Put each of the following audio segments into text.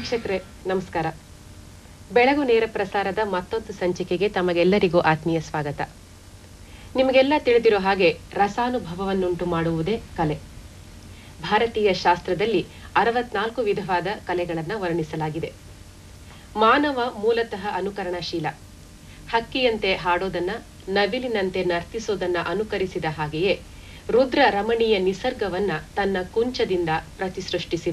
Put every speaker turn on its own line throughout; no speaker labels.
ವೀಕ್ಷಕರೇ ನಮಸ್ಕಾರ ಬೆಳಗು ನೇರ ಪ್ರಸಾರದ ಮತ್ತೊಂದು ಸಂಚಿಕೆಗೆ ತಮಗೆಲ್ಲರಿಗೂ ಆತ್ಮೀಯ ಸ್ವಾಗತ ನಿಮಗೆಲ್ಲ ತಿಳಿದಿರೋ ಹಾಗೆ ರಸಾನುಭವವನ್ನುಂಟು ಮಾಡುವುದೇ ಕಲೆ ಭಾರತೀಯ ಶಾಸ್ತ್ರದಲ್ಲಿ ಅರವತ್ನಾಲ್ಕು ವಿಧವಾದ ಕಲೆಗಳನ್ನ ವರ್ಣಿಸಲಾಗಿದೆ ಮಾನವ ಮೂಲತಃ ಅನುಕರಣಶೀಲ ಹಕ್ಕಿಯಂತೆ ಹಾಡೋದನ್ನ ನವಿಲಿನಂತೆ ನರ್ತಿಸೋದನ್ನ ಅನುಕರಿಸಿದ ಹಾಗೆಯೇ ರುದ್ರ ರಮಣೀಯ ನಿಸರ್ಗವನ್ನ ತನ್ನ ಕುಂಚದಿಂದ ಪ್ರತಿಸೃಷ್ಟಿಸಿದ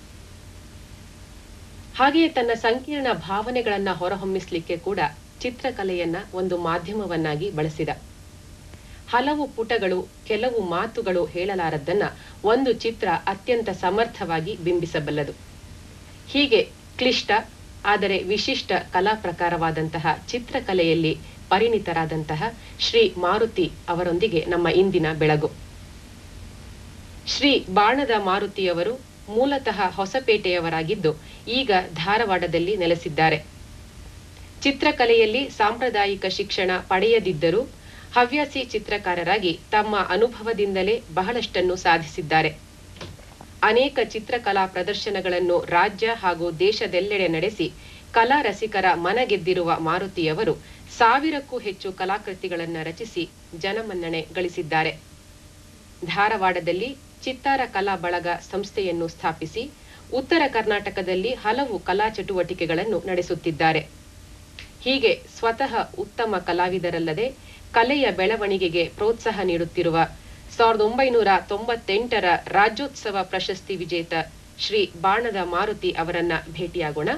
ಹಾಗೆಯೇ ತನ್ನ ಸಂಕೀರ್ಣ ಭಾವನೆಗಳನ್ನ ಹೊರಹೊಮ್ಮಿಸ್ಲಿಕ್ಕೆ ಕೂಡ ಚಿತ್ರಕಲೆಯನ್ನ ಒಂದು ಮಾಧ್ಯಮವನ್ನಾಗಿ ಬಳಸಿದ ಹಲವು ಪುಟಗಳು ಕೆಲವು ಮಾತುಗಳು ಹೇಳಲಾರದ್ದನ್ನ ಒಂದು ಚಿತ್ರ ಅತ್ಯಂತ ಸಮರ್ಥವಾಗಿ ಬಿಂಬಿಸಬಲ್ಲದು ಹೀಗೆ ಕ್ಲಿಷ್ಟ ಆದರೆ ವಿಶಿಷ್ಟ ಕಲಾ ಪ್ರಕಾರವಾದಂತಹ ಚಿತ್ರಕಲೆಯಲ್ಲಿ ಪರಿಣಿತರಾದಂತಹ ಶ್ರೀ ಮಾರುತಿ ಅವರೊಂದಿಗೆ ನಮ್ಮ ಇಂದಿನ ಬೆಳಗು ಶ್ರೀ ಬಾಣದ ಮಾರುತಿಯವರು ಮೂಲತಃ ಹೊಸಪೇಟೆಯವರಾಗಿದ್ದು ಈಗ ಧಾರವಾಡದಲ್ಲಿ ನೆಲೆಸಿದ್ದಾರೆ ಚಿತ್ರಕಲೆಯಲ್ಲಿ ಸಾಂಪ್ರದಾಯಿಕ ಶಿಕ್ಷಣ ಪಡೆಯದಿದ್ದರೂ ಹವ್ಯಾಸಿ ಚಿತ್ರಕಾರರಾಗಿ ತಮ್ಮ ಅನುಭವದಿಂದಲೇ ಬಹಳಷ್ಟನ್ನು ಸಾಧಿಸಿದ್ದಾರೆ ಅನೇಕ ಚಿತ್ರಕಲಾ ಪ್ರದರ್ಶನಗಳನ್ನು ರಾಜ್ಯ ಹಾಗೂ ದೇಶದೆಲ್ಲೆಡೆ ನಡೆಸಿ ಕಲಾ ರಸಿಕರ ಮನಗೆದ್ದಿರುವ ಮಾರುತಿಯವರು ಸಾವಿರಕ್ಕೂ ಹೆಚ್ಚು ಕಲಾಕೃತಿಗಳನ್ನು ರಚಿಸಿ ಜನಮನ್ನಣೆ ಗಳಿಸಿದ್ದಾರೆ ಧಾರವಾಡದಲ್ಲಿ ಚಿತ್ತಾರ ಕಲಾ ಬಳಗ ಸಂಸ್ಥೆಯನ್ನು ಸ್ಥಾಪಿಸಿ ಉತ್ತರ ಕರ್ನಾಟಕದಲ್ಲಿ ಹಲವು ಕಲಾ ಚಟುವಟಿಕೆಗಳನ್ನು ನಡೆಸುತ್ತಿದ್ದಾರೆ ಹೀಗೆ ಸ್ವತಃ ಉತ್ತಮ ಕಲಾವಿದರಲ್ಲದೆ ಕಲೆಯ ಬೆಳವಣಿಗೆಗೆ ಪ್ರೋತ್ಸಾಹ ನೀಡುತ್ತಿರುವ ಸಾವಿರದ ಒಂಬೈನೂರ ತೊಂಬತ್ತೆಂಟರ ರಾಜ್ಯೋತ್ಸವ ಪ್ರಶಸ್ತಿ ವಿಜೇತ ಶ್ರೀ ಬಾಣದ ಮಾರುತಿ ಅವರನ್ನ ಭೇಟಿಯಾಗೋಣ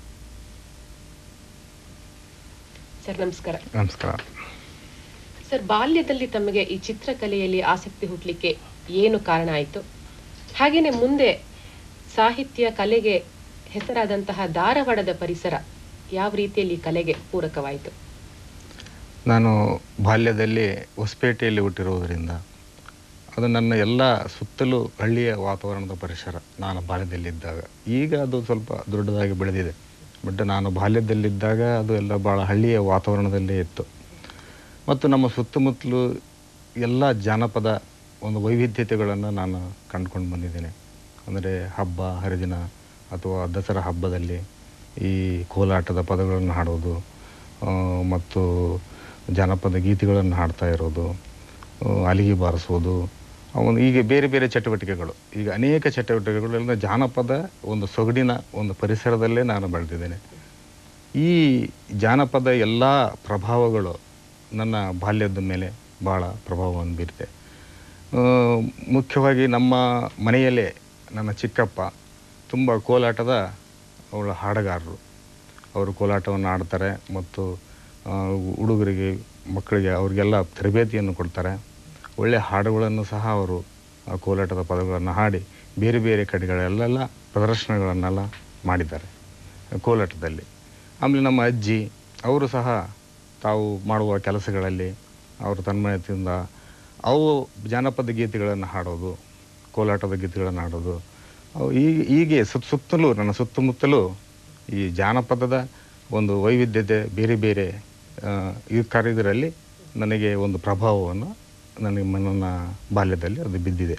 ಸರ್ ನಮಸ್ಕಾರ
ನಮಸ್ಕಾರ
ಸರ್ ಬಾಲ್ಯದಲ್ಲಿ ತಮಗೆ ಈ ಚಿತ್ರಕಲೆಯಲ್ಲಿ ಆಸಕ್ತಿ ಹುಟ್ಲಿಕ್ಕೆ ಏನು ಕಾರಣ ಆಯಿತು ಹಾಗೇನೆ ಮುಂದೆ ಸಾಹಿತ್ಯ ಕಲೆಗೆ ಹೆಸರಾದಂತಹ ಧಾರವಾಡದ ಪರಿಸರ ಯಾವ ರೀತಿಯಲ್ಲಿ ಕಲೆಗೆ ಪೂರಕವಾಯಿತು
ನಾನು ಬಾಲ್ಯದಲ್ಲಿ ಹೊಸಪೇಟೆಯಲ್ಲಿ ಹುಟ್ಟಿರುವುದರಿಂದ ಅದು ನನ್ನ ಎಲ್ಲ ಸುತ್ತಲೂ ಹಳ್ಳಿಯ ವಾತಾವರಣದ ಪರಿಸರ ನಾನು ಬಾಲ್ಯದಲ್ಲಿದ್ದಾಗ ಈಗ ಅದು ಸ್ವಲ್ಪ ದೊಡ್ಡದಾಗಿ ಬೆಳೆದಿದೆ ಬಟ್ ನಾನು ಬಾಲ್ಯದಲ್ಲಿದ್ದಾಗ ಅದು ಎಲ್ಲ ಭಾಳ ಹಳ್ಳಿಯ ವಾತಾವರಣದಲ್ಲೇ ಇತ್ತು ಮತ್ತು ನಮ್ಮ ಸುತ್ತಮುತ್ತಲು ಎಲ್ಲ ಜಾನಪದ ಒಂದು ವೈವಿಧ್ಯತೆಗಳನ್ನು ನಾನು ಕಂಡುಕೊಂಡು ಬಂದಿದ್ದೇನೆ ಅಂದರೆ ಹಬ್ಬ ಹರಿದಿನ ಅಥವಾ ದಸರಾ ಹಬ್ಬದಲ್ಲಿ ಈ ಕೋಲಾಟದ ಪದಗಳನ್ನು ಹಾಡೋದು ಆ, ಮತ್ತು ಜಾನಪದ ಗೀತೆಗಳನ್ನು ಹಾಡ್ತಾ ಇರೋದು ಆ, ಅಲಿಗೆ ಬಾರಿಸೋದು ಅವನು ಹೀಗೆ ಬೇರೆ ಬೇರೆ ಚಟುವಟಿಕೆಗಳು ಈಗ ಅನೇಕ ಚಟುವಟಿಕೆಗಳೆಲ್ಲ ಜಾನಪದ ಒಂದು ಸೊಗಡಿನ ಒಂದು ಪರಿಸರದಲ್ಲೇ ನಾನು ಬೆಳೆದಿದ್ದೇನೆ ಈ ಜಾನಪದ ಎಲ್ಲ ಪ್ರಭಾವಗಳು ನನ್ನ ಬಾಲ್ಯದ ಮೇಲೆ ಭಾಳ ಪ್ರಭಾವವನ್ನು ಬೀರಿದೆ ಆ, ಮುಖ್ಯವಾಗಿ ನಮ್ಮ ಮನೆಯಲ್ಲೇ ನನ್ನ ಚಿಕ್ಕಪ್ಪ ತುಂಬ ಕೋಲಾಟದ ಅವಳ ಹಾಡುಗಾರರು ಅವರು ಕೋಲಾಟವನ್ನು ಆಡ್ತಾರೆ ಮತ್ತು ಆ, ಹುಡುಗರಿಗೆ ಮಕ್ಕಳಿಗೆ ಅವರಿಗೆಲ್ಲ ತರಬೇತಿಯನ್ನು ಕೊಡ್ತಾರೆ ಒಳ್ಳೆಯ ಹಾಡುಗಳನ್ನು ಸಹ ಅವರು ಆ ಕೋಲಾಟದ ಪದಗಳನ್ನು ಹಾಡಿ ಬೇರೆ ಬೇರೆ ಕಡೆಗಳಲ್ಲೆಲ್ಲ ಪ್ರದರ್ಶನಗಳನ್ನೆಲ್ಲ ಮಾಡಿದ್ದಾರೆ ಕೋಲಾಟದಲ್ಲಿ ಆಮೇಲೆ ನಮ್ಮ ಅಜ್ಜಿ ಅವರು ಸಹ ತಾವು ಮಾಡುವ ಕೆಲಸಗಳಲ್ಲಿ ಅವರು ತನ್ಮಯತೆಯಿಂದ ಅವು ಜಾನಪದ ಗೀತೆಗಳನ್ನು ಹಾಡೋದು ಕೋಲಾಟದ ಗೀತೆಗಳನ್ನು ಹಾಡೋದು ಅವು ಹೀಗೆ ಹೀಗೆ ಸುತ್ತ ಸುತ್ತಲೂ ನನ್ನ ಸುತ್ತಮುತ್ತಲೂ ಈ ಜಾನಪದದ ಒಂದು ವೈವಿಧ್ಯತೆ ಬೇರೆ ಬೇರೆ ಆ, ಈ ಕಾರ್ಯದರಲ್ಲಿ ನನಗೆ ಒಂದು ಪ್ರಭಾವವನ್ನು ನನಗೆ ನನ್ನ ಬಾಲ್ಯದಲ್ಲಿ ಅದು ಬಿದ್ದಿದೆ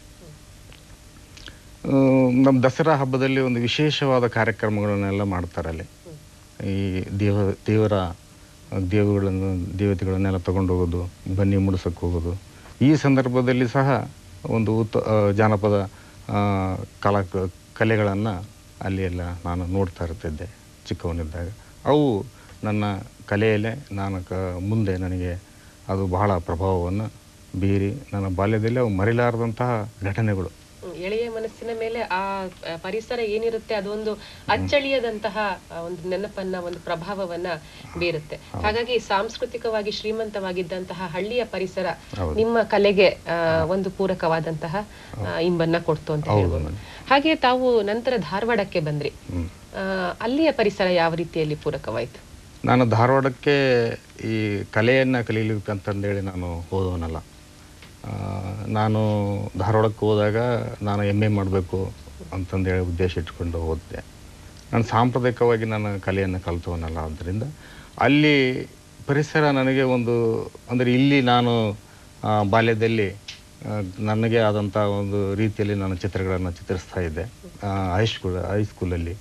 ಆ, ನಮ್ಮ ದಸರಾ ಹಬ್ಬದಲ್ಲಿ ಒಂದು ವಿಶೇಷವಾದ ಕಾರ್ಯಕ್ರಮಗಳನ್ನೆಲ್ಲ ಮಾಡ್ತಾರೆ ಅಲ್ಲಿ ಈ ದೇವ ದೇವರ ದೇವಗಳನ್ನು ದೇವತೆಗಳನ್ನೆಲ್ಲ ತಗೊಂಡು ಹೋಗೋದು ಬನ್ನಿ ಮುಡ್ಸಕ್ಕೆ ಹೋಗೋದು ಈ ಸಂದರ್ಭದಲ್ಲಿ ಸಹ ಒಂದು ಉತ್ತ ಆ, ಜಾನಪದ ಆ, ಕಲಾ ಕಲೆಗಳನ್ನು ಅಲ್ಲಿ ಎಲ್ಲ ನಾನು ನೋಡ್ತಾ ಇರ್ತಿದ್ದೆ ಚಿಕ್ಕವನಿದ್ದಾಗ ಅವು ನನ್ನ ಕಲೆಯಲ್ಲೇ ನಾನು ಕ ಮುಂದೆ ನನಗೆ ಅದು ಬಹಳ ಪ್ರಭಾವವನ್ನು ಬೀರಿ ನನ್ನ ಬಾಲ್ಯದಲ್ಲಿ ಅವು ಮರಿಲಾರದಂತಹ ಘಟನೆಗಳು
ಹ್ಮ್, ಎಳೆಯ ಮನಸ್ಸಿನ ಮೇಲೆ ಆ ಆ, ಪರಿಸರ ಏನಿರುತ್ತೆ ಅದೊಂದು ಅಚ್ಚಳಿಯದಂತಹ ಆ, ಒಂದು ನೆನಪನ್ನ ಒಂದು ಪ್ರಭಾವವನ್ನ ಬೀರುತ್ತೆ ಹಾಗಾಗಿ ಸಾಂಸ್ಕೃತಿಕವಾಗಿ ಶ್ರೀಮಂತವಾಗಿದ್ದಂತಹ ಹಳ್ಳಿಯ ಪರಿಸರ
ಹೌದು.
ನಿಮ್ಮ ಕಲೆಗೆ ಆ, ಒಂದು ಪೂರಕವಾದಂತಹ ಆ, ಇಂಬನ್ನ ಕೊಡ್ತು ಅಂತ
ಹೌದು
ಹೇಳ್ಬೋದು
ಮೇಡಮ್.
ಹಾಗೆ ತಾವು ನಂತರ ಧಾರವಾಡಕ್ಕೆ ಬಂದ್ರಿ
ಹ್ಮ್.
ಆ, ಅಲ್ಲಿಯ ಪರಿಸರ ಯಾವ ರೀತಿಯಲ್ಲಿ ಪೂರಕವಾಯಿತು
ನಾನು ಧಾರವಾಡಕ್ಕೆ ಈ ಕಲೆಯನ್ನು ಕಲೀಲಿಕ್ಕಂತಂದೇಳಿ ನಾನು ಹೋದವನಲ್ಲ ಆ, ನಾನು ಧಾರವಾಡಕ್ಕೆ ಹೋದಾಗ ನಾನು ಎಮ್ ಎ ಮಾಡಬೇಕು ಅಂತಂದೇಳಿ ಉದ್ದೇಶ ಇಟ್ಕೊಂಡು ಹೋದೆ ನಾನು ಸಾಂಪ್ರದಾಯಿಕವಾಗಿ ನಾನು ಕಲೆಯನ್ನು ಕಲಿತವನಲ್ಲ ಆದ್ದರಿಂದ ಅಲ್ಲಿ ಪರಿಸರ ನನಗೆ ಒಂದು ಅಂದರೆ ಇಲ್ಲಿ ನಾನು ಆ, ಬಾಲ್ಯದಲ್ಲಿ ಆ, ನನಗೆ ಆದಂಥ ಒಂದು ರೀತಿಯಲ್ಲಿ ನಾನು ಚಿತ್ರಗಳನ್ನು ಚಿತ್ರಿಸ್ತಾ ಇದ್ದೆ ಹೈಸ್ಕೂಲ್ ಹೈಸ್ಕೂಲಲ್ಲಿ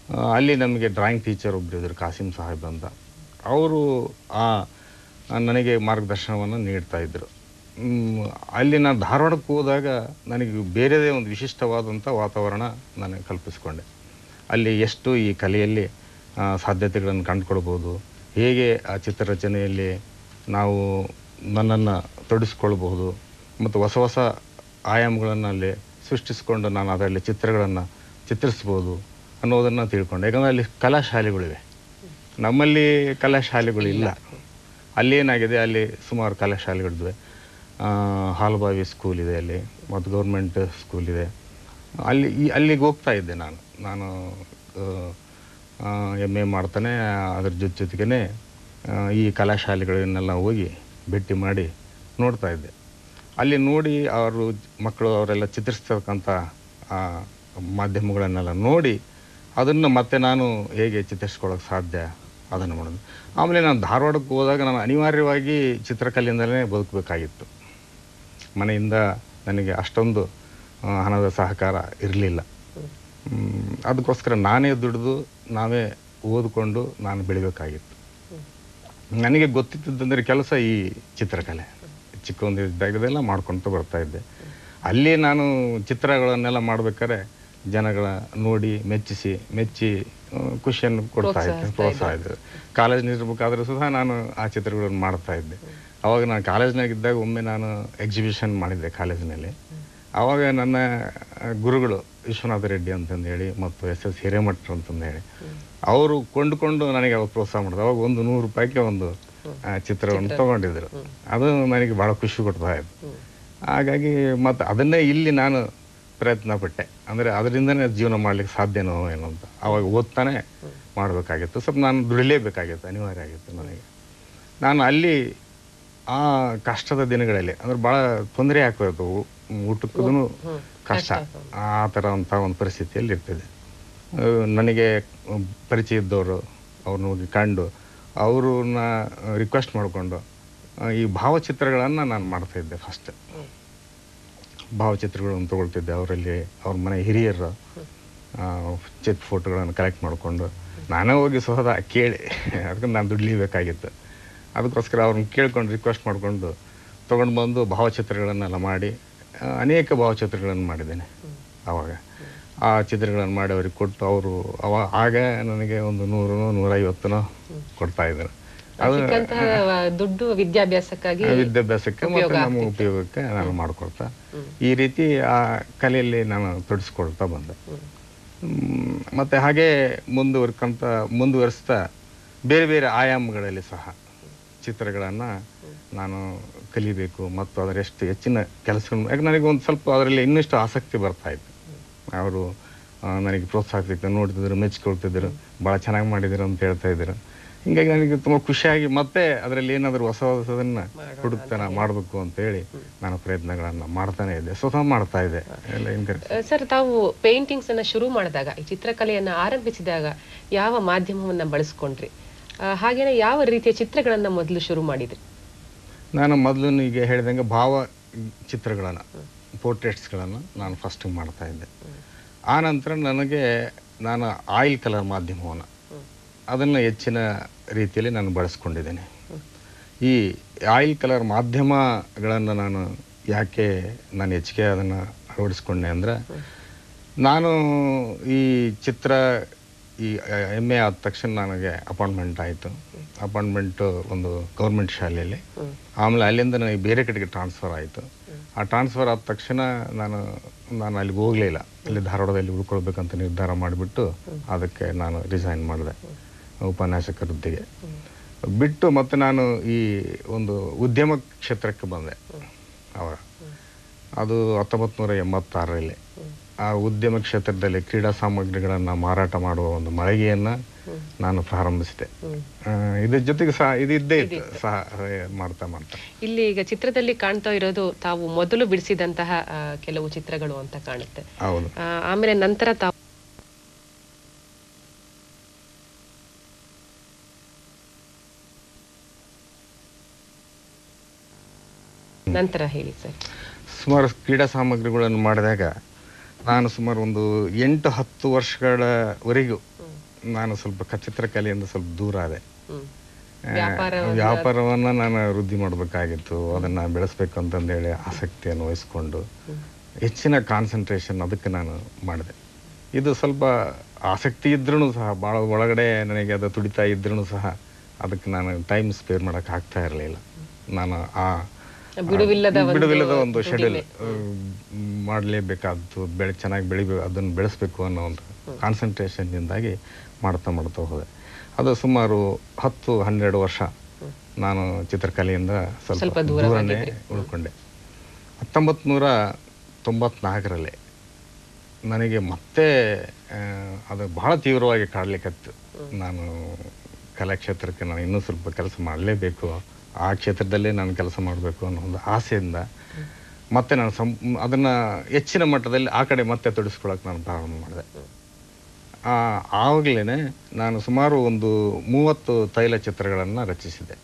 ಆ, ಅಲ್ಲಿ ನಮಗೆ ಡ್ರಾಯಿಂಗ್ ಟೀಚರ್ ಒಬ್ಬರು ಇದ್ರು ಕಾಸಿಂ ಸಾಹೇಬ್ ಅಂತ ಅವರು ಆ ಆ ನನಗೆ ಮಾರ್ಗದರ್ಶನವನ್ನು ನೀಡ್ತಾ ಇದ್ದರು ಮ್, ಅಲ್ಲಿ ನಾನು ಧಾರವಾಡಕ್ಕೆ ಹೋದಾಗ ನನಗೆ ಬೇರೆದೇ ಒಂದು ವಿಶಿಷ್ಟವಾದಂಥ ವಾತಾವರಣ ನಾನು ಕಲ್ಪಿಸ್ಕೊಂಡೆ ಅಲ್ಲಿ ಎಷ್ಟು ಈ ಕಲೆಯಲ್ಲಿ ಆ, ಸಾಧ್ಯತೆಗಳನ್ನು ಕಂಡುಕೊಳ್ಬೋದು ಹೇಗೆ ಆ ಚಿತ್ರರಚನೆಯಲ್ಲಿ ನಾವು ನನ್ನನ್ನು ತೊಡಗಿಸ್ಕೊಳ್ಬಹುದು ಮತ್ತು ಹೊಸ ಹೊಸ ಆಯಾಮಗಳನ್ನು ಅಲ್ಲಿ ಸೃಷ್ಟಿಸಿಕೊಂಡು ನಾನು ಅದರಲ್ಲಿ ಚಿತ್ರಗಳನ್ನು ಚಿತ್ರಿಸ್ಬೋದು ಅನ್ನೋದನ್ನು ತಿಳ್ಕೊಂಡೆ ಯಾಕಂದರೆ ಅಲ್ಲಿ ಕಲಾಶಾಲೆಗಳಿವೆ ನಮ್ಮಲ್ಲಿ ಕಲಾಶಾಲೆಗಳಿಲ್ಲ ಅಲ್ಲಿ ಏನಾಗಿದೆ ಅಲ್ಲಿ ಸುಮಾರು ಕಲಾಶಾಲೆಗಳಿವೆ ಹಾಲ್ಬಾವಿ ಸ್ಕೂಲ್ ಇದೆ ಅಲ್ಲಿ ಮತ್ತು ಗೌರ್ಮೆಂಟ್ ಸ್ಕೂಲ್ ಇದೆ ಅಲ್ಲಿ ಈ ಅಲ್ಲಿಗೆ ಹೋಗ್ತಾ ಇದ್ದೆ ನಾನು ನಾನು ಎಮ್ ಎ ಮಾಡ್ತಾನೆ ಅದ್ರ ಜೊತೆ ಜೊತೆಗೇ ಈ ಕಲಾಶಾಲೆಗಳನ್ನೆಲ್ಲ ಹೋಗಿ ಭೇಟಿ ಮಾಡಿ ನೋಡ್ತಾ ಇದ್ದೆ ಅಲ್ಲಿ ನೋಡಿ ಅವರು ಮಕ್ಕಳು ಅವರೆಲ್ಲ ಚಿತ್ರಿಸ್ತಕ್ಕಂಥ ಆ ಮಾಧ್ಯಮಗಳನ್ನೆಲ್ಲ ನೋಡಿ ಅದನ್ನು ಮತ್ತೆ ನಾನು ಹೇಗೆ ಚಿತ್ರಿಸ್ಕೊಳ್ಳೋಕೆ ಸಾಧ್ಯ ಅದನ್ನು ಮಾಡೋದು ಆಮೇಲೆ ನಾನು ಧಾರವಾಡಕ್ಕೆ ಹೋದಾಗ ನಾನು ಅನಿವಾರ್ಯವಾಗಿ ಚಿತ್ರಕಲೆಯಿಂದಲೇ ಬದುಕಬೇಕಾಗಿತ್ತು ಮನೆಯಿಂದ ನನಗೆ ಅಷ್ಟೊಂದು ಆ, ಹಣದ ಸಹಕಾರ ಇರಲಿಲ್ಲ ಅದಕ್ಕೋಸ್ಕರ ನಾನೇ ದುಡಿದು ನಾವೇ ಓದಿಕೊಂಡು ನಾನು ಬೆಳಿಬೇಕಾಗಿತ್ತು ನನಗೆ ಗೊತ್ತಿತ್ತಂದರೆ ಕೆಲಸ ಈ ಚಿತ್ರಕಲೆ ಚಿಕ್ಕವೊಂದಿದ್ದಾಗದೆಲ್ಲ ಮಾಡ್ಕೊಳ್ತಾ ಬರ್ತಾ ಇದ್ದೆ ಅಲ್ಲಿ ನಾನು ಚಿತ್ರಗಳನ್ನೆಲ್ಲ ಮಾಡ್ಬೇಕಾದ್ರೆ ಜನಗಳ ನೋಡಿ ಮೆಚ್ಚಿಸಿ ಮೆಚ್ಚಿ ಆ, ಖುಷಿಯನ್ನು ಕೊಡ್ತಾ ಇದ್ದೆ ಪ್ರೋತ್ಸಾಹ ಇದ್ದೆ ಕಾಲೇಜ್ನಿರ್ಬೇಕಾದ್ರೂ ಸಹ ನಾನು ಆ ಚಿತ್ರಗಳನ್ನು ಮಾಡ್ತಾ ಇದ್ದೆ ಅವಾಗ ನಾನು ಕಾಲೇಜ್ನಾಗಿದ್ದಾಗ ಒಮ್ಮೆ ನಾನು ಎಕ್ಸಿಬಿಷನ್ ಮಾಡಿದ್ದೆ ಕಾಲೇಜಿನಲ್ಲಿ ಆವಾಗ ನನ್ನ ಆ, ಗುರುಗಳು ವಿಶ್ವನಾಥ ರೆಡ್ಡಿ ಅಂತಂದು ಹೇಳಿ ಮತ್ತು ಎಸ್ ಎಸ್ ಹಿರೇಮಠ್ ಅಂತಂದು ಹೇಳಿ ಅವರು ಕೊಂಡುಕೊಂಡು ನನಗೆ ಅವಾಗ ಪ್ರೋತ್ಸಾಹ ಮಾಡಿದ್ರು ಅವಾಗ ಒಂದು ನೂರು ರೂಪಾಯಿಗೆ ಒಂದು ಆ, ಚಿತ್ರವನ್ನು ತಗೊಂಡಿದ್ರು ಅದು ನನಗೆ ಭಾಳ ಖುಷಿ ಕೊಡ್ತಾ ಇತ್ತು ಹಾಗಾಗಿ ಮತ್ತು ಅದನ್ನೇ ಇಲ್ಲಿ ನಾನು ಪ್ರಯತ್ನ ಪಟ್ಟೆ ಅಂದರೆ ಅದರಿಂದನೇ ಜೀವನ ಮಾಡ್ಲಿಕ್ಕೆ ಸಾಧ್ಯನೋ ಏನೋ ಅಂತ ಅವಾಗ ಓದ್ತಾನೆ ಮಾಡಬೇಕಾಗಿತ್ತು ಸ್ವಲ್ಪ ನಾನು ದುಡಿಲೇಬೇಕಾಗಿತ್ತು ಅನಿವಾರ್ಯ ಆಗಿತ್ತು ನನಗೆ ನಾನು ಅಲ್ಲಿ ಆ ಕಷ್ಟದ ದಿನಗಳಲ್ಲಿ ಅಂದ್ರೆ ಭಾಳ ತೊಂದರೆ ಆಗ್ತಾಯಿತ್ತು ಊಟಕ್ಕೂ ಕಷ್ಟ ಆ ಥರ ಅಂತ ಒಂದು ಪರಿಸ್ಥಿತಿಯಲ್ಲಿ ಇರ್ತಿದೆ ಆ, ನನಗೆ ಪರಿಚಯ ಇದ್ದವರು ಅವ್ರನ್ನ ಹೋಗಿ ಕಂಡು ಅವ್ರನ್ನ ರಿಕ್ವೆಸ್ಟ್ ಮಾಡಿಕೊಂಡು ಈ ಭಾವಚಿತ್ರಗಳನ್ನು ನಾನು ಮಾಡ್ತಾ ಇದ್ದೆ ಫಸ್ಟ್ ಭಾವಚಿತ್ರಗಳನ್ನು ತಗೊಳ್ತಿದ್ದೆ ಅವರಲ್ಲಿ ಅವ್ರ ಮನೆ ಹಿರಿಯರ ಚಿತ್ ಫೋಟೋಗಳನ್ನು ಕಲೆಕ್ಟ್ ಮಾಡಿಕೊಂಡು ನಾನೇ ಹೋಗಿ ಸ್ವತಃ ಕೇಳಿ ಅದಕ್ಕೆ ನಾನು ದುಡ್ಲಿಬೇಕಾಗಿತ್ತು ಅದಕ್ಕೋಸ್ಕರ ಅವ್ರನ್ನ ಕೇಳ್ಕೊಂಡು ರಿಕ್ವೆಸ್ಟ್ ಮಾಡಿಕೊಂಡು ತೊಗೊಂಡು ಬಂದು ಭಾವಚಿತ್ರಗಳನ್ನೆಲ್ಲ ಮಾಡಿ ಆ, ಅನೇಕ ಭಾವಚಿತ್ರಗಳನ್ನು ಮಾಡಿದ್ದೇನೆ ಆವಾಗ ಆ ಚಿತ್ರಗಳನ್ನು ಮಾಡಿ ಅವ್ರಿಗೆ ಕೊಟ್ಟು ಅವರು ಅವ ಆಗ ನನಗೆ ಒಂದು ನೂರು ನೂರೈವತ್ತನೋ ಕೊಡ್ತಾ ಇದ್ರು ಅದು
ಸಿಕ್ಕಂತಹ ದುಡ್ಡು ವಿದ್ಯಾಭ್ಯಾಸಕ್ಕಾಗಿ
ವಿದ್ಯಾಭ್ಯಾಸಕ್ಕೆ ಮತ್ತು ನಮ್ಮ ಉಪಯೋಗಕ್ಕೆ ನಾನು ಮಾಡ್ಕೊಳ್ತಾ ಈ ರೀತಿ ಆ ಕಲೆಯಲ್ಲಿ ನಾನು ತೊಡಗಿಸ್ಕೊಳ್ತಾ ಬಂದೆ ಹ್ಮ್, ಮತ್ತೆ ಹಾಗೆ ಮುಂದುವರ್ಕೊಂತ ಮುಂದುವರಿಸ್ತಾ ಬೇರೆ ಬೇರೆ ಆಯಾಮಗಳಲ್ಲಿ ಸಹ ಚಿತ್ರಗಳನ್ನು ನಾನು ಕಲಿಬೇಕು ಮತ್ತು ಅದರೆಷ್ಟು ಹೆಚ್ಚಿನ ಕೆಲಸಗಳನ್ನು ಯಾಕೆ ನನಗೆ ಒಂದು ಸ್ವಲ್ಪ ಅದರಲ್ಲಿ ಇನ್ನಷ್ಟು ಆಸಕ್ತಿ ಬರ್ತಾ ಇತ್ತು ಅವರು ಆ, ನನಗೆ ಪ್ರೋತ್ಸಾಹ ಸಿಗ್ತದೆ ನೋಡ್ತಿದ್ರು ಮೆಚ್ಕೊಳ್ತಿದ್ರು ಭಾಳ ಚೆನ್ನಾಗಿ ಮಾಡಿದ್ರು ಅಂತ ಹೇಳ್ತಾ ಇದ್ರು ಹಿಂಗಾಗಿ ನನಗೆ ತುಂಬ ಖುಷಿಯಾಗಿ ಮತ್ತೆ ಅದರಲ್ಲಿ ಏನಾದರೂ ಹೊಸ ಹೊಸದನ್ನು ಹುಡುಕ್ತಾನ ಮಾಡಬೇಕು ಅಂತ ಹೇಳಿ ನಾನು ಪ್ರಯತ್ನಗಳನ್ನು ಮಾಡ್ತಾನೆ ಇದ್ದೆ ಸ್ವತಃ ಮಾಡ್ತಾ ಇದ್ದೆ ಎಲ್ಲ encourage-
ಅಹ್, ಸರ್ ತಾವು ಪೇಂಟಿಂಗ್ಸ್ ಅನ್ನ ಶುರು ಮಾಡಿದಾಗ ಈ ಚಿತ್ರಕಲೆಯನ್ನ ಆರಂಭಿಸಿದಾಗ ಯಾವ ಮಾಧ್ಯಮವನ್ನ ಬಳಸ್ಕೊಂಡ್ರಿ ಅಹ್, ಹಾಗೇನೆ ಯಾವ ರೀತಿಯ ಚಿತ್ರಗಳನ್ನ ಮೊದಲು ಶುರು ಮಾಡಿದ್ರಿ
ನಾನು ಮೊದಲು ಈಗ ಹೇಳಿದಂಗೆ ಭಾವ ಚಿತ್ರಗಳನ್ನು ಪೋರ್ಟ್ರೇಟ್ಸ್ಗಳನ್ನು ನಾನು ಫಸ್ಟ್ ಮಾಡ್ತಾ ಇದ್ದೆ ಆ ನಂತರ ನನಗೆ ನಾನು ಆಯಿಲ್ ಕಲರ್ ಮಾಧ್ಯಮವನ್ನು ಅದನ್ನು ಹೆಚ್ಚಿನ ರೀತಿಯಲ್ಲಿ ನಾನು ಬಳಸ್ಕೊಂಡಿದ್ದೇನೆ ಈ ಆಯಿಲ್ ಕಲರ್ ಮಾಧ್ಯಮಗಳನ್ನು ನಾನು ಯಾಕೆ ನಾನು ಹೆಚ್ಚಿಗೆ ಅದನ್ನು ಅಳವಡಿಸ್ಕೊಂಡೆ ಅಂದರೆ ನಾನು ಈ ಚಿತ್ರ ಈ ಎಮ್ ಎ ಆದ ತಕ್ಷಣ ನನಗೆ ಅಪಾಯಿಂಟ್ಮೆಂಟ್ ಆಯಿತು ಅಪಾಯಿಂಟ್ಮೆಂಟು ಒಂದು ಗೌರ್ಮೆಂಟ್ ಶಾಲೆಯಲ್ಲಿ ಆಮೇಲೆ ಅಲ್ಲಿಂದ ನನಗೆ ಬೇರೆ ಕಡೆಗೆ ಟ್ರಾನ್ಸ್ಫರ್ ಆಯಿತು ಆ ಟ್ರಾನ್ಸ್ಫರ್ ಆದ ತಕ್ಷಣ ನಾನು ನಾನು ಅಲ್ಲಿಗೆ ಹೋಗಲಿಲ್ಲ ಅಲ್ಲಿ ಧಾರವಾಡದಲ್ಲಿ ಉಳ್ಕೊಳ್ಬೇಕಂತ ನಿರ್ಧಾರ ಮಾಡಿಬಿಟ್ಟು ಅದಕ್ಕೆ ನಾನು ರಿಸೈನ್ ಮಾಡಿದೆ ಉಪನ್ಯಾಸಕ ವೃತ್ತಿಗೆ ಬಿಟ್ಟು ಮತ್ತೆ ನಾನು ಈ ಒಂದು ಉದ್ಯಮ ಕ್ಷೇತ್ರಕ್ಕೆ ಬಂದೆ ಅವಾಗ ಅದು ಹತ್ತೊಂಬತ್ತು ನೂರ ಎಂಬತ್ತಾರರಲ್ಲಿ ಆ ಉದ್ಯಮ ಕ್ಷೇತ್ರದಲ್ಲಿ ಕ್ರೀಡಾ ಸಾಮಗ್ರಿಗಳನ್ನು ಮಾರಾಟ ಮಾಡುವ ಒಂದು ಮಳಿಗೆಯನ್ನು ನಾನು ಪ್ರಾರಂಭಿಸಿದೆ ಆ, ಇದ್ರ ಜೊತೆಗೆ ಸಹ ಇದು ಇದ್ದೇ ಇತ್ತು ಸಹ ಮಾಡ್ತಾ ಮಾಡ್ತಾ
ಇಲ್ಲಿ ಈಗ ಚಿತ್ರದಲ್ಲಿ ಕಾಣ್ತಾ ಇರೋದು ತಾವು ಮೊದಲು ಬಿಡಿಸಿದಂತಹ ಅಹ್, ಕೆಲವು ಚಿತ್ರಗಳು ಅಂತ ಕಾಣುತ್ತೆ
ಹೌದು
ಅಹ್, ಆಮೇಲೆ ನಂತರ ತಾವು ನಂತರ ಹೇಳಿ ಸರ್
ಸುಮಾರು ಕ್ರೀಡಾ ಸಾಮಗ್ರಿಗಳನ್ನು ಮಾಡಿದಾಗ ನಾನು ಸುಮಾರು ಒಂದು ಎಂಟು ಹತ್ತು ವರ್ಷಗಳವರೆಗೂ ನಾನು ಸ್ವಲ್ಪ ಕ- ಚಿತ್ರಕಲೆಯಿಂದ ಸ್ವಲ್ಪ ದೂರ ಆದೆ
ಹ್ಮ್
ಆ,
ವ್ಯಾಪಾರವನ್ನ-
ವ್ಯಾಪಾರವನ್ನ ನಾನು ವೃದ್ಧಿ ಮಾಡಬೇಕಾಗಿತ್ತು ಅದನ್ನ ಬೆಳೆಸ್ಬೇಕು ಅಂತಂದೇಳಿ ಆಸಕ್ತಿಯನ್ನು ವಹಿಸ್ಕೊಂಡು ಹೆಚ್ಚಿನ ಕಾನ್ಸಂಟ್ರೇಷನ್ ಅದಕ್ಕೆ ನಾನು ಮಾಡಿದೆ ಇದು ಸ್ವಲ್ಪ ಆಸಕ್ತಿ ಇದ್ರೂ ಸಹ ಭಾಳ ಒಳಗಡೆ ನನಗೆ ಅದು ತುಡಿತಾ ಇದ್ರೂ ಸಹ ಅದಕ್ಕೆ ನಾನು ಟೈಮ್ ಸ್ಪೇರ್ ಮಾಡೋಕೆ ಆಗ್ತಾ ಇರಲಿಲ್ಲ ನಾನು ಆ
ಬಿಡುವಿಲ್ಲದ ಒಂದು
ಬಿಡುವಿಲ್ಲದ ಒಂದು
ದುಡಿಮೆ.
ಶೆಡ್ಯೂಲ್ ಮಾಡಲೇಬೇಕಾದ್ದು ಬೆಳೆ ಚೆನ್ನಾಗಿ ಬೆಳಿಬೇಕು ಅದನ್ನು ಬೆಳೆಸ್ಬೇಕು ಅನ್ನೋ ಒಂದು ಕಾನ್ಸಂಟ್ರೇಷನ್ನಿಂದಾಗಿ ಮಾಡ್ತಾ ಮಾಡ್ತಾ ಹೋದೆ ಅದು ಸುಮಾರು ಹತ್ತು ಹನ್ನೆರಡು ವರ್ಷ ನಾನು ಚಿತ್ರಕಲೆಯಿಂದ
ಸ್ವಲ್ಪ
ಸ್ವಲ್ಪ
ದೂರವಾಗಿದ್ರಿ.
ದೂರನೇ ಉಳ್ಕೊಂಡೆ ಹತ್ತೊಂಬತ್ತು ನೂರ ತೊಂಬತ್ನಾಲ್ಕರಲ್ಲಿ ನನಗೆ ಮತ್ತೆ ಆ, ಅದು ಬಹಳ ತೀವ್ರವಾಗಿ ಕಾಡ್ಲಿಕ್ಕತ್ತು ನಾನು ಕಲಾಕ್ಷೇತ್ರಕ್ಕೆ ನಾನು ಇನ್ನೂ ಸ್ವಲ್ಪ ಕೆಲಸ ಮಾಡಲೇಬೇಕು ಆ ಕ್ಷೇತ್ರದಲ್ಲೇ ನಾನು ಕೆಲಸ ಮಾಡಬೇಕು ಅನ್ನೋ ಒಂದು ಆಸೆಯಿಂದ ಮತ್ತೆ ನಾನು ಸಂ ಅದನ್ನು ಹೆಚ್ಚಿನ ಮಟ್ಟದಲ್ಲಿ ಆ ಕಡೆ ಮತ್ತೆ ತೊಡಗಿಸ್ಕೊಳಕ್ಕೆ ನಾನು ಪ್ರಾರಂಭ ಮಾಡಿದೆ ಆವಾಗಲೇ ನಾನು ಸುಮಾರು ಒಂದು ಮೂವತ್ತು ತೈಲ ಚಿತ್ರಗಳನ್ನು ರಚಿಸಿದೆ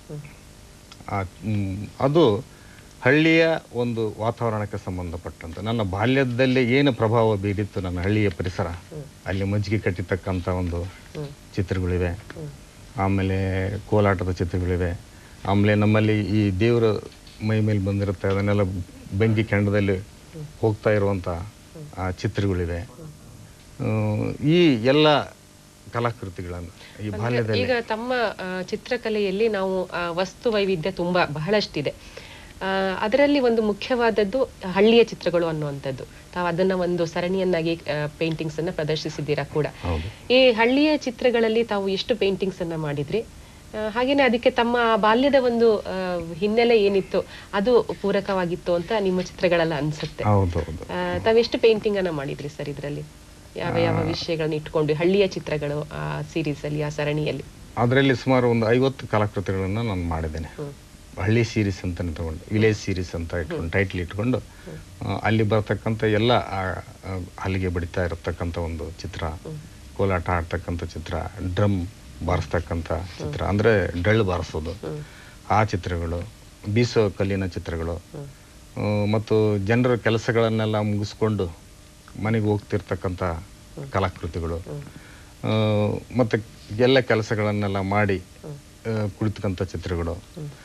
ಆ, ಮ್, ಅದು ಹಳ್ಳಿಯ ಒಂದು ವಾತಾವರಣಕ್ಕೆ ಸಂಬಂಧಪಟ್ಟಂತೆ ನನ್ನ ಬಾಲ್ಯದಲ್ಲಿ ಏನು ಪ್ರಭಾವ ಬೀರಿತ್ತು ನನ್ನ ಹಳ್ಳಿಯ ಪರಿಸರ ಅಲ್ಲಿ ಮಜ್ಜಿಗೆ ಕಟ್ಟಿರ್ತಕ್ಕಂಥ ಒಂದು ಚಿತ್ರಗಳಿವೆ ಆಮೇಲೆ ಕೋಲಾಟದ ಚಿತ್ರಗಳಿವೆ ಆಮೇಲೆ ನಮ್ಮಲ್ಲಿ ಈ ದೇವರ ಮೈ ಮೇಲೆ ಬಂದಿರುತ್ತೆ ಅದನ್ನೆಲ್ಲ ಬೆಂಕಿ ಕೆಂಡದಲ್ಲಿ ಹೋಗ್ತಾ ಇರುವಂಥ ಆ ಚಿತ್ರಗಳಿವೆ ಆ, ಈ ಎಲ್ಲ ಕಲಾಕೃತಿಗಳನ್ನು ಈ ಬಾಲ್ಯದಲ್ಲಿ
ಈಗ ತಮ್ಮ ಆ, ಚಿತ್ರಕಲೆಯಲ್ಲಿ ನಾವು ಆ, ವಸ್ತು ವೈವಿಧ್ಯ ತುಂಬಾ ಬಹಳಷ್ಟಿದೆ ಆ, ಅದರಲ್ಲಿ ಒಂದು ಮುಖ್ಯವಾದದ್ದು ಹಳ್ಳಿಯ ಚಿತ್ರಗಳು ಅನ್ನುವಂಥದ್ದು ತಾವು ಅದನ್ನ ಒಂದು ಸರಣಿಯನ್ನಾಗಿ ಪೇಂಟಿಂಗ್ಸ್ ಅನ್ನ ಪ್ರದರ್ಶಿಸಿದ್ದೀರಾ ಕೂಡ
ಹೌದು
ಈ ಹಳ್ಳಿಯ ಚಿತ್ರಗಳಲ್ಲಿ ತಾವು ಎಷ್ಟು ಪೇಂಟಿಂಗ್ಸ್ ಅನ್ನ ಮಾಡಿದ್ರಿ ಆ, ಹಾಗೇನೆ ಅದಕ್ಕೆ ತಮ್ಮ ಬಾಲ್ಯದ ಒಂದು ಆ, ಹಿನ್ನೆಲೆ ಏನಿತ್ತು ಅದು ಪೂರಕವಾಗಿತ್ತು ಅಂತ ನಿಮ್ಮ ಚಿತ್ರಗಳೆಲ್ಲ ಅನ್ಸುತ್ತೆ
ಹೌದು ಹೌದು
ಆ, ತಾವೆಷ್ಟು ಪೇಂಟಿಂಗ್ ಅನ್ನ ಮಾಡಿದ್ರಿ ಸರ್ ಇದರಲ್ಲಿ ಯಾವ ಯಾವ ವಿಷಯಗಳನ್ನ ಇಟ್ಕೊಂಡು ಹಳ್ಳಿಯ ಚಿತ್ರಗಳು ಆ ಸೀರೀಸ್ ಅಲ್ಲಿ ಆ ಸರಣಿಯಲ್ಲಿ
ಅದರಲ್ಲಿ ಸುಮಾರು ಒಂದು ಐವತ್ತು ಕಲಾಕೃತಿಗಳನ್ನು ನಾನು ಮಾಡಿದ್ದೇನೆ
ಹ್ಮ್.
ಹಳ್ಳಿ ಸೀರೀಸ್ ಅಂತಾನೆ ತಗೊಂಡು ವಿಲೇಜ್ ಸೀರೀಸ್ ಅಂತ ಇಟ್ಕೊಂಡು ಟೈಟ್ಲ್ ಇಟ್ಕೊಂಡು ಆ, ಅಲ್ಲಿ ಬರ್ತಕ್ಕಂಥ ಎಲ್ಲ ಆ, ಆ, ಹಲ್ಲಿಗೆ ಬಡಿತಾ ಇರತಕ್ಕಂಥ ಒಂದು ಚಿತ್ರ ಕೋಲಾಟ ಆಡ್ತಕ್ಕಂಥ ಚಿತ್ರ ಡ್ರಮ್ ಬಾರಿಸ್ತಕ್ಕಂಥ ಚಿತ್ರ ಅಂದರೆ ಡಳ್ಳು ಬಾರಿಸೋದು ಆ ಚಿತ್ರಗಳು ಬೀಸೋ ಕಲ್ಲಿನ ಚಿತ್ರಗಳು ಆ, ಮತ್ತು ಜನರ ಕೆಲಸಗಳನ್ನೆಲ್ಲ ಮುಗಿಸ್ಕೊಂಡು ಮನೆಗೆ ಹೋಗ್ತಿರ್ತಕ್ಕಂಥ ಕಲಾಕೃತಿಗಳು ಆ, ಮತ್ತೆ ಎಲ್ಲ ಕೆಲಸಗಳನ್ನೆಲ್ಲ ಮಾಡಿ ಆ, ಕುಳಿತಕ್ಕಂಥ ಚಿತ್ರಗಳು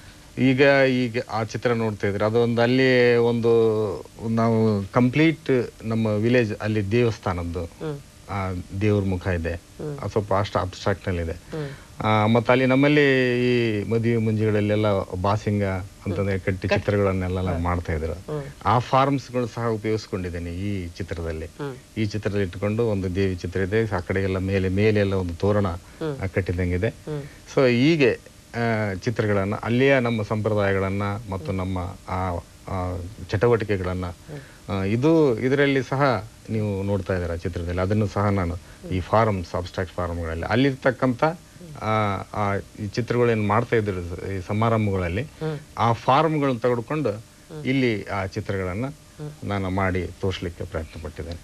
ಈಗ ಈಗ ಆ ಚಿತ್ರ ನೋಡ್ತಾ ಇದ್ರೆ ಅದೊಂದು ಅಲ್ಲಿ ಒಂದು ನಾವು ಕಂಪ್ಲೀಟ್ ನಮ್ಮ ವಿಲೇಜ್ ಅಲ್ಲಿ ದೇವಸ್ಥಾನದ್ದು ಆ ದೇವ್ರ ಮುಖ ಇದೆ ಅದು ಸ್ವಲ್ಪ ಅಷ್ಟು ಅಬ್ಸ್ಟ್ರಾಕ್ಟ್ ನಲ್ಲಿ ಇದೆ ಆ, ಮತ್ತೆ ಅಲ್ಲಿ ನಮ್ಮಲ್ಲಿ ಈ ಮದುವೆ ಮುಂಜಿಗಳಲ್ಲೆಲ್ಲ ಬಾಸಿಂಗ ಅಂತಂದ್ರೆ ಕಟ್ಟಿ ಚಿತ್ರಗಳನ್ನೆಲ್ಲ ಮಾಡ್ತಾ ಇದ್ರು ಆ ಫಾರ್ಮ್ಸ್ಗಳು ಸಹ ಉಪಯೋಗಿಸ್ಕೊಂಡಿದ್ದೇನೆ ಈ ಚಿತ್ರದಲ್ಲಿ ಈ ಚಿತ್ರದಲ್ಲಿ ಇಟ್ಕೊಂಡು ಒಂದು ದೇವಿ ಚಿತ್ರ ಇದೆ ಆ ಕಡೆ ಎಲ್ಲ ಮೇಲೆ ಮೇಲೆ ಎಲ್ಲ ಒಂದು ತೋರಣ ಆ, ಕಟ್ಟಿದಂಗಿದೆ ಸೊ ಹೀಗೆ ಆ, ಚಿತ್ರಗಳನ್ನ ಅಲ್ಲಿಯ ನಮ್ಮ ಸಂಪ್ರದಾಯಗಳನ್ನ ಮತ್ತು ನಮ್ಮ ಆ ಆ, ಚಟುವಟಿಕೆಗಳನ್ನ ಆ, ಇದು ಇದರಲ್ಲಿ ಸಹ ನೀವು ನೋಡ್ತಾ ಇದ್ದೀರಾ ಚಿತ್ರದಲ್ಲಿ ಅದನ್ನು ಸಹ ನಾನು ಈ ಫಾರಮ್ಸ್ ಅಬ್ಸ್ಟ್ರಾಕ್ಟ್ ಫಾರಮ್ಗಳಲ್ಲಿ ಅಲ್ಲಿರ್ತಕ್ಕಂಥ ಆ, ಆ ಈ ಚಿತ್ರಗಳೇನು ಮಾಡ್ತಾ ಇದ್ರು ಈ ಸಮಾರಂಭಗಳಲ್ಲಿ ಆ ಫಾರ್ಮ್ಗಳನ್ನ ತೆಗೆದುಕೊಂಡು ಇಲ್ಲಿ ಆ ಚಿತ್ರಗಳನ್ನ ನಾನು ಮಾಡಿ ತೋರಿಸ್ಲಿಕ್ಕೆ ಪ್ರಯತ್ನ ಪಟ್ಟಿದ್ದೇನೆ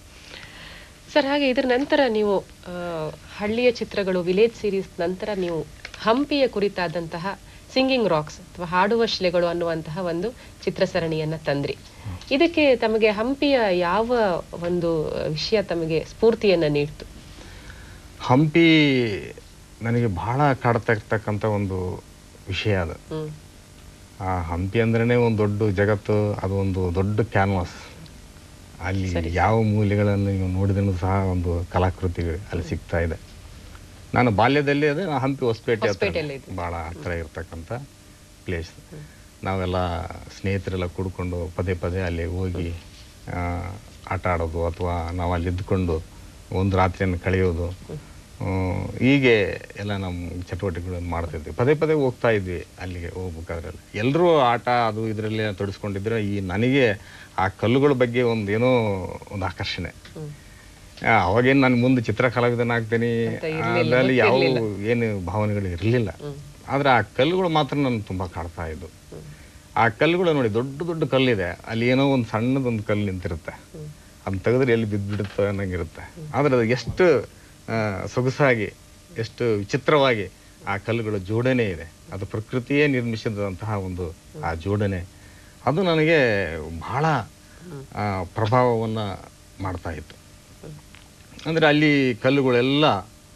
ಸರ್ ಹಾಗೆ ಇದರ ನಂತರ ನೀವು ಆ, ಹಳ್ಳಿಯ ಚಿತ್ರಗಳು ವಿಲೇಜ್ ಸೀರೀಸ್ ನಂತರ ನೀವು ಹಂಪಿಯ ಕುರಿತಾದಂತಹ ಸಿಂಗಿಂಗ್ ರಾಕ್ಸ್ ಅಥವಾ ಹಾಡುವ ಶಿಲೆಗಳು ಅನ್ನುವಂತಹ ಒಂದು ಚಿತ್ರ ಸರಣಿಯನ್ನ ತಂದ್ರಿ ಇದಕ್ಕೆ ತಮಗೆ ಹಂಪಿಯ ಯಾವ ಒಂದು ವಿಷಯ ತಮಗೆ ಸ್ಫೂರ್ತಿಯನ್ನ ನೀಡ್ತು
ಹಂಪಿ ನನಗೆ ಬಹಳ ಕಾಡ್ತಾ ಇರ್ತಕ್ಕಂಥ ಒಂದು ವಿಷಯ ಅದು
ಹ್ಮ್
ಆ ಹಂಪಿ ಅಂದ್ರೇ ಒಂದು ದೊಡ್ಡ ಜಗತ್ತು ಅದು ಒಂದು ದೊಡ್ಡ ಕ್ಯಾನ್ವಾಸ್ ಅಲ್ಲಿ ಯಾವ ಮೂಲೆಗಳನ್ನು ನೀವು ನೋಡಿದ್ರೂ ಸಹ ಒಂದು ಕಲಾಕೃತಿ ಅಲ್ಲಿ ಸಿಗ್ತಾ ಇದೆ ನಾನು ಬಾಲ್ಯದಲ್ಲಿ ಅದೇ ನಾನು ಹಂಪಿ ಹೊಸಪೇಟೆ ಹತ್ರ
ಹೊಸಪೇಟೆಯಲ್ಲಿ ಇದ್ದೆ.
ಬಹಳ ಹತ್ರ ಇರ್ತಕ್ಕಂಥ ಪ್ಲೇಸ್ ನಾವೆಲ್ಲ ಸ್ನೇಹಿತರೆಲ್ಲ ಕೂಡ್ಕೊಂಡು ಪದೇ ಪದೇ ಅಲ್ಲಿ ಹೋಗಿ ಆ, ಆಟ ಆಡೋದು ಅಥವಾ ನಾವು ಅಲ್ಲಿ ಇದ್ಕೊಂಡು ಒಂದು ರಾತ್ರಿಯನ್ನು ಕಳೆಯೋದು ಆ, ಹೀಗೆ ಎಲ್ಲ ನಮ್ಮ ಚಟುವಟಿಕೆಗಳನ್ನು ಮಾಡ್ತಿದ್ವಿ ಪದೇ ಪದೇ ಹೋಗ್ತಾ ಇದ್ವಿ ಅಲ್ಲಿಗೆ ಹೋಗ್ಬೇಕಾದ್ರೆ ಎಲ್ಲರೂ ಆಟ ಅದು ಇದರಲ್ಲಿ ತೊಡಸ್ಕೊಂಡಿದ್ರೆ ಈ ನನಗೆ ಆ ಕಲ್ಲುಗಳ ಬಗ್ಗೆ ಒಂದು ಏನೋ ಒಂದು ಆಕರ್ಷಣೆ
ಹ್ಮ್.
ಆ, ಅವಾಗೇನು ನಾನು ಮುಂದೆ ಚಿತ್ರ ಕಲಾವಿದನಾಗ್ತೀನಿ
ಅಂತ ಇರ್ಲಿಲ್ಲ,
ಅದರಲ್ಲಿ ಯಾವ
ಗೊತ್ತಿರ್ಲಿಲ್ಲ.
ಏನು ಭಾವನೆಗಳು ಇರಲಿಲ್ಲ
ಹ್ಮ್.
ಆದ್ರೆ ಆ ಕಲ್ಲುಗಳು ಮಾತ್ರ ನನ್ನ ತುಂಬಾ ಕಾಡ್ತಾ ಇದ್ದು ಆ ಕಲ್ಲುಗಳು ನೋಡಿ ದೊಡ್ಡ ದೊಡ್ಡ ಕಲ್ಲಿದೆ ಅಲ್ಲಿ ಏನೋ ಒಂದು ಸಣ್ಣದೊಂದು ಕಲ್ಲು ನಿಂತಿರುತ್ತೆ ಅದನ್ನ ತೆಗೆದ್ರೆ ಎಲ್ಲಿ ಬಿದ್ದುಬಿಡುತ್ತೆ ಅನ್ನಂಗಿರುತ್ತೆ ಆದ್ರೆ ಅದು ಎಷ್ಟು ಆ, ಸೊಗಸಾಗಿ ಎಷ್ಟು ವಿಚಿತ್ರವಾಗಿ ಆ ಕಲ್ಲುಗಳ ಜೋಡಣೆ ಇದೆ ಅದು ಪ್ರಕೃತಿಯೇ ನಿರ್ಮಿಸಿದಂತಹ ಒಂದು ಆ ಜೋಡಣೆ ಅದು ನನಗೆ ಬಹಳ ಆ, ಪ್ರಭಾವವನ್ನ ಮಾಡ್ತಾ ಇತ್ತು ಅಂದ್ರೆ ಅಲ್ಲಿ ಕಲ್ಲುಗಳೆಲ್ಲ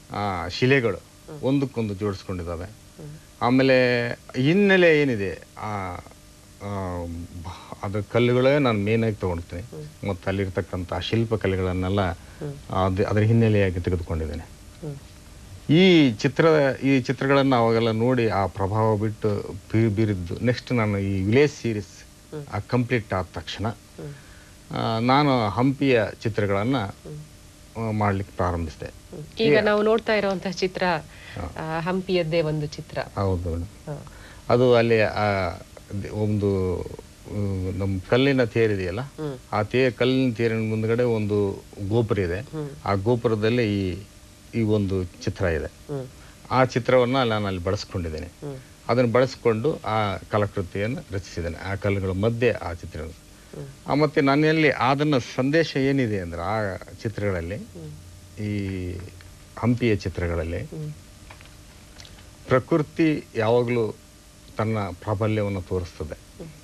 ಆ, ಶಿಲೆಗಳು ಒಂದಕ್ಕೊಂದು ಜೋಡಿಸ್ಕೊಂಡಿದ್ದಾವೆ ಆಮೇಲೆ ಹಿನ್ನೆಲೆ ಏನಿದೆ ಆ ಆ, ಬ- ಅದ್ರ ಕಲ್ಲುಗಳೇ ನಾನು ಮೇನಾಗಿ ತೊಗೊಳ್ತೀನಿ ಮತ್ತು ಅಲ್ಲಿರ್ತಕ್ಕಂಥ ಶಿಲ್ಪಕಲೆಗಳನ್ನೆಲ್ಲ ಅದು ಅದರ ಹಿನ್ನೆಲೆಯಾಗಿ ತೆಗೆದುಕೊಂಡಿದ್ದೇನೆ
ಹ್ಮ್.
ಈ ಚಿತ್ರ ಈ ಚಿತ್ರಗಳನ್ನು ಅವಾಗೆಲ್ಲ ನೋಡಿ ಆ ಪ್ರಭಾವ ಬಿಟ್ಟು ಬೀ- ಬೀರಿದ್ದು ನೆಕ್ಸ್ಟ್ ನಾನು ಈ ವಿಲೇಜ್ ಸೀರೀಸ್ ಕಂಪ್ಲೀಟ್ ಆದ ತಕ್ಷಣ ಆ, ನಾನು ಹಂಪಿಯ ಚಿತ್ರಗಳನ್ನು ಮಾಡಲಿಕ್ಕೆ ಪ್ರಾರಂಭಿಸಿದೆ
ಹ್ಮ್. ಈಗ ನಾವು ನೋಡ್ತಾ ಇರುವಂತಹ ಚಿತ್ರ ಆ, ಹಂಪಿಯದ್ದೇ ಒಂದು ಚಿತ್ರ
ಹೌದು ಮೇಡಮ್
ಹ.
ಅದು ಅಲ್ಲಿ ಆ ದ್- ಒಂದು ಹ್ಮ್, ನಮ್ಮ ಕಲ್ಲಿನ ತೇರಿದೆಯಲ್ಲ
ಹ್ಮ್.
ಆ ತೇ ಕಲ್ಲಿನ ತೇರಿನ ಮುಂದ್ಗಡೆ ಒಂದು ಗೋಪುರ ಇದೆ ಆ ಗೋಪುರದಲ್ಲಿ ಈ ಈ ಒಂದು ಚಿತ್ರ ಇದೆ
ಹ್ಮ್.
ಆ ಚಿತ್ರವನ್ನು ನಾನು ಅಲ್ಲಿ ಬಳಸ್ಕೊಂಡಿದ್ದೇನೆ
ಹ್ಮ್.
ಅದನ್ನು ಬಳಸ್ಕೊಂಡು ಆ ಕಲಾಕೃತಿಯನ್ನು ರಚಿಸಿದ್ದೇನೆ ಆ ಕಲ್ಲುಗಳ ಮಧ್ಯೆ ಆ ಚಿತ್ರ ಆ ಮತ್ತೆ ನನ್ನಲ್ಲಿ ಅದನ್ನ ಸಂದೇಶ ಏನಿದೆ ಅಂದ್ರೆ ಆ ಚಿತ್ರಗಳಲ್ಲಿ ಈ ಹಂಪಿಯ ಚಿತ್ರಗಳಲ್ಲಿ
ಹ್ಮ್.
ಪ್ರಕೃತಿ ಯಾವಾಗಲೂ ತನ್ನ ಪ್ರಾಬಲ್ಯವನ್ನು ತೋರಿಸ್ತದೆ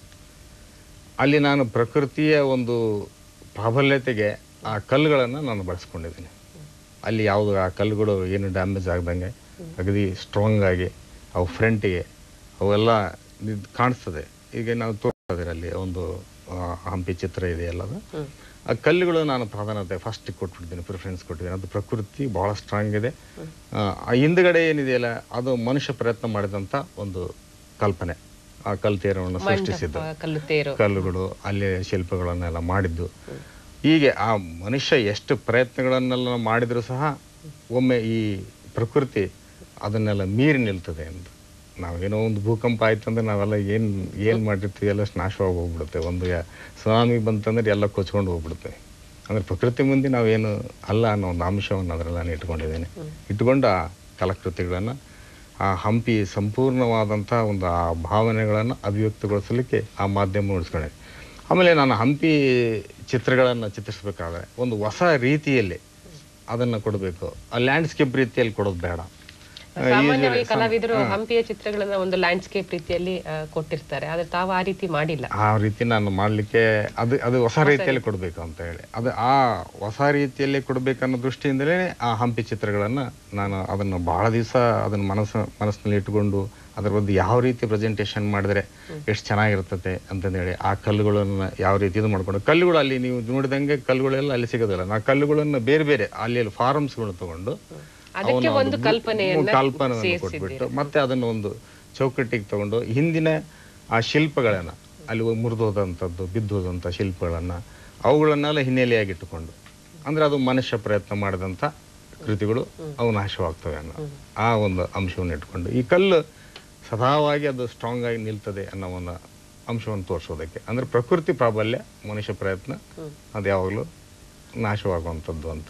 ಅಲ್ಲಿ ನಾನು ಪ್ರಕೃತಿಯ ಒಂದು ಪ್ರಾಬಲ್ಯತೆಗೆ ಆ ಕಲ್ಲುಗಳನ್ನು ನಾನು ಬಳಸ್ಕೊಂಡಿದ್ದೀನಿ ಅಲ್ಲಿ ಯಾವುದು ಆ ಕಲ್ಲುಗಳು ಏನು ಡ್ಯಾಮೇಜ್ ಆಗ್ದಂಗೆ ಅಗದಿ ಸ್ಟ್ರಾಂಗ್ ಆಗಿ ಅವು ಫ್ರಂಟಿಗೆ ಅವೆಲ್ಲ ನಿಂತ್ ಕಾಣಿಸ್ತದೆ ಈಗ ನಾವು ತೋರಿಸ್ತಾ ಅಲ್ಲಿ ಒಂದು ಆ, ಹಂಪಿ ಚಿತ್ರ ಇದೆಯಲ್ಲ ಅದು
ಹ್ಮ್.
ಆ ಕಲ್ಲುಗಳು ನಾನು ಪ್ರಾಧಾನ್ಯತೆ ಫಸ್ಟ್ ಕೊಟ್ಬಿಡ್ತೀನಿ ಪ್ರಿಫರೆನ್ಸ್ ಕೊಟ್ಟಿದ್ದೀನಿ ಅದು ಪ್ರಕೃತಿ ಬಹಳ ಸ್ಟ್ರಾಂಗ್ ಇದೆ ಆ, ಆ ಹಿಂದ್ಗಡೆ ಏನಿದೆಯಲ್ಲ ಅದು ಮನುಷ್ಯ ಪ್ರಯತ್ನ ಮಾಡಿದಂಥ ಒಂದು ಕಲ್ಪನೆ ಆ ಕಲ್ತೇರವನ್ನು ಸೃಷ್ಟಿಸಿದ್ದು
ಮಂಟಪ, ಕಲ್ಲು ತೇರು
ಕಲ್ಲುಗಳು ಅಲ್ಲಿ ಶಿಲ್ಪಗಳನ್ನೆಲ್ಲ ಮಾಡಿದ್ದು ಹೀಗೆ ಆ ಮನುಷ್ಯ ಎಷ್ಟು ಪ್ರಯತ್ನಗಳನ್ನೆಲ್ಲ ಮಾಡಿದರೂ ಸಹ ಒಮ್ಮೆ ಈ ಪ್ರಕೃತಿ ಅದನ್ನೆಲ್ಲ ಮೀರಿ ನಿಲ್ತದೆ ಅಂತ ನಾವೇನೋ ಒಂದು ಭೂಕಂಪ ಆಯ್ತು ಅಂದ್ರೆ ನಾವೆಲ್ಲ ಏನು ಏನು ಮಾಡಿರ್ತೀವಿ ಎಲ್ಲ ನಾಶವಾಗಿ ಹೋಗ್ಬಿಡುತ್ತೆ ಒಂದು ಯಾ- ಸುನಾಮಿ ಬಂತಂದ್ರೆ ಎಲ್ಲ ಕೊಚ್ಕೊಂಡು ಹೋಗ್ಬಿಡುತ್ತೆ ಅಂದ್ರೆ ಪ್ರಕೃತಿ ಮುಂದೆ ನಾವೇನು ಅಲ್ಲ ಅನ್ನೋ ಒಂದು ಅಂಶವನ್ನು ಅದರಲ್ಲಿ ನಾನು ಇಟ್ಕೊಂಡಿದ್ದೇನೆ ಇಟ್ಕೊಂಡು ಆ ಕಲಾಕೃತಿಗಳನ್ನು ಆ ಹಂಪಿ ಸಂಪೂರ್ಣವಾದಂಥ ಒಂದು ಆ ಭಾವನೆಗಳನ್ನು ಅಭಿವ್ಯಕ್ತಗೊಳಿಸಲಿಕ್ಕೆ ಆ ಮಾಧ್ಯಮ ಉಳಿಸ್ಕೊಂಡೆ ಆಮೇಲೆ ನಾನು ಹಂಪಿ ಚಿತ್ರಗಳನ್ನು ಚಿತ್ರಿಸಬೇಕಾದ್ರೆ ಒಂದು ಹೊಸ ರೀತಿಯಲ್ಲಿ ಅದನ್ನು ಕೊಡಬೇಕು ಆ ಲ್ಯಾಂಡ್ಸ್ಕೇಪ್ ರೀತಿಯಲ್ಲಿ ಕೊಡೋದು ಬೇಡ ಆ,
ಸಾಮಾನ್ಯವಾಗಿ
usually
ಕಲಾವಿದರು ಹಂಪಿಯ ಚಿತ್ರಗಳನ್ನ ಒಂದು ಲ್ಯಾಂಡ್ಸ್ಕೇಪ್ ರೀತಿಯಲ್ಲಿ ಆ, ಕೊಟ್ಟಿರ್ತಾರೆ ಆದ್ರೆ ತಾವು ಆ ರೀತಿ ಮಾಡಿಲ್ಲ
ಆ ರೀತಿ ನಾನು ಮಾಡಲಿಕ್ಕೆ ಅದು ಅದು ಹೊಸ ರೀತಿಯಲ್ಲಿ ಕೊಡಬೇಕು ಅಂತ ಹೇಳಿ ಅದು ಆ ಹೊಸ ರೀತಿಯಲ್ಲಿ ಕೊಡಬೇಕನ್ನೋ ದೃಷ್ಟಿಯಿಂದಲೇ ಆ ಹಂಪಿ ಚಿತ್ರಗಳನ್ನು ನಾನು ಅದನ್ನು ಬಹಳ ದಿವಸ ಅದನ್ನು ಮನಸ್ಸು ಮನಸ್ಸಿನಲ್ಲಿ ಇಟ್ಕೊಂಡು ಅದ್ರ ಬಗ್ಗೆ ಯಾವ ರೀತಿ ಪ್ರೆಸೆಂಟೇಷನ್ ಮಾಡಿದ್ರೆ ಎಷ್ಟು ಚೆನ್ನಾಗಿರ್ತದೆ ಅಂತಂದೇಳಿ ಆ ಕಲ್ಲುಗಳನ್ನು ಯಾವ ರೀತಿ ಇದು ಮಾಡ್ಕೊಂಡು ಕಲ್ಲುಗಳು ಅಲ್ಲಿ ನೀವು ನೋಡಿದಂಗೆ ಕಲ್ಲುಗಳೆಲ್ಲ ಅಲ್ಲಿ ಸಿಗೋದಿಲ್ಲ ನಾ ಕಲ್ಲುಗಳನ್ನು ಬೇರೆ ಬೇರೆ ಅಲ್ಲಿ ಅಲ್ಲಿ ಫಾರಮ್ಸ್ಗಳು ತಗೊಂಡು
ಅದಕ್ಕೆ
ಅವನ
ಒಂದು
ಬು-
ಕಲ್ಪನೆಯನ್ನ
ಕಲ್ಪನೆಯನ್ನು ಕೊಟ್ಬಿಟ್ಟು ಮತ್ತೆ ಅದನ್ನು ಒಂದು ಚೌಕಟ್ಟಿಗೆ ತಗೊಂಡು ಹಿಂದಿನ ಆ ಶಿಲ್ಪಗಳನ್ನ ಅಲ್ಲಿ ಮುರಿದು ಹೋದಂಥದ್ದು ಬಿದ್ದು ಹೋದಂಥ ಶಿಲ್ಪಗಳನ್ನ ಅವುಗಳನ್ನೆಲ್ಲ ಹಿನ್ನೆಲೆಯಾಗಿಟ್ಟುಕೊಂಡು ಅಂದ್ರೆ ಅದು ಮನುಷ್ಯ ಪ್ರಯತ್ನ ಮಾಡಿದಂಥ ಕೃತಿಗಳು ಅವು ನಾಶವಾಗ್ತವೆ ಅನ್ನೋ ಆ ಒಂದು ಅಂಶವನ್ನು ಇಟ್ಕೊಂಡು ಈ ಕಲ್ಲು ಸದಾವಾಗಿ ಅದು ಸ್ಟ್ರಾಂಗ್ ಆಗಿ ನಿಲ್ತದೆ ಅನ್ನೋ ಒಂದು ಅಂಶವನ್ನು ತೋರಿಸೋದಕ್ಕೆ ಅಂದ್ರೆ ಪ್ರಕೃತಿ ಪ್ರಾಬಲ್ಯ ಮನುಷ್ಯ ಪ್ರಯತ್ನ ಅದು ಯಾವಾಗಲೂ ನಾಶವಾಗುವಂಥದ್ದು ಅಂತ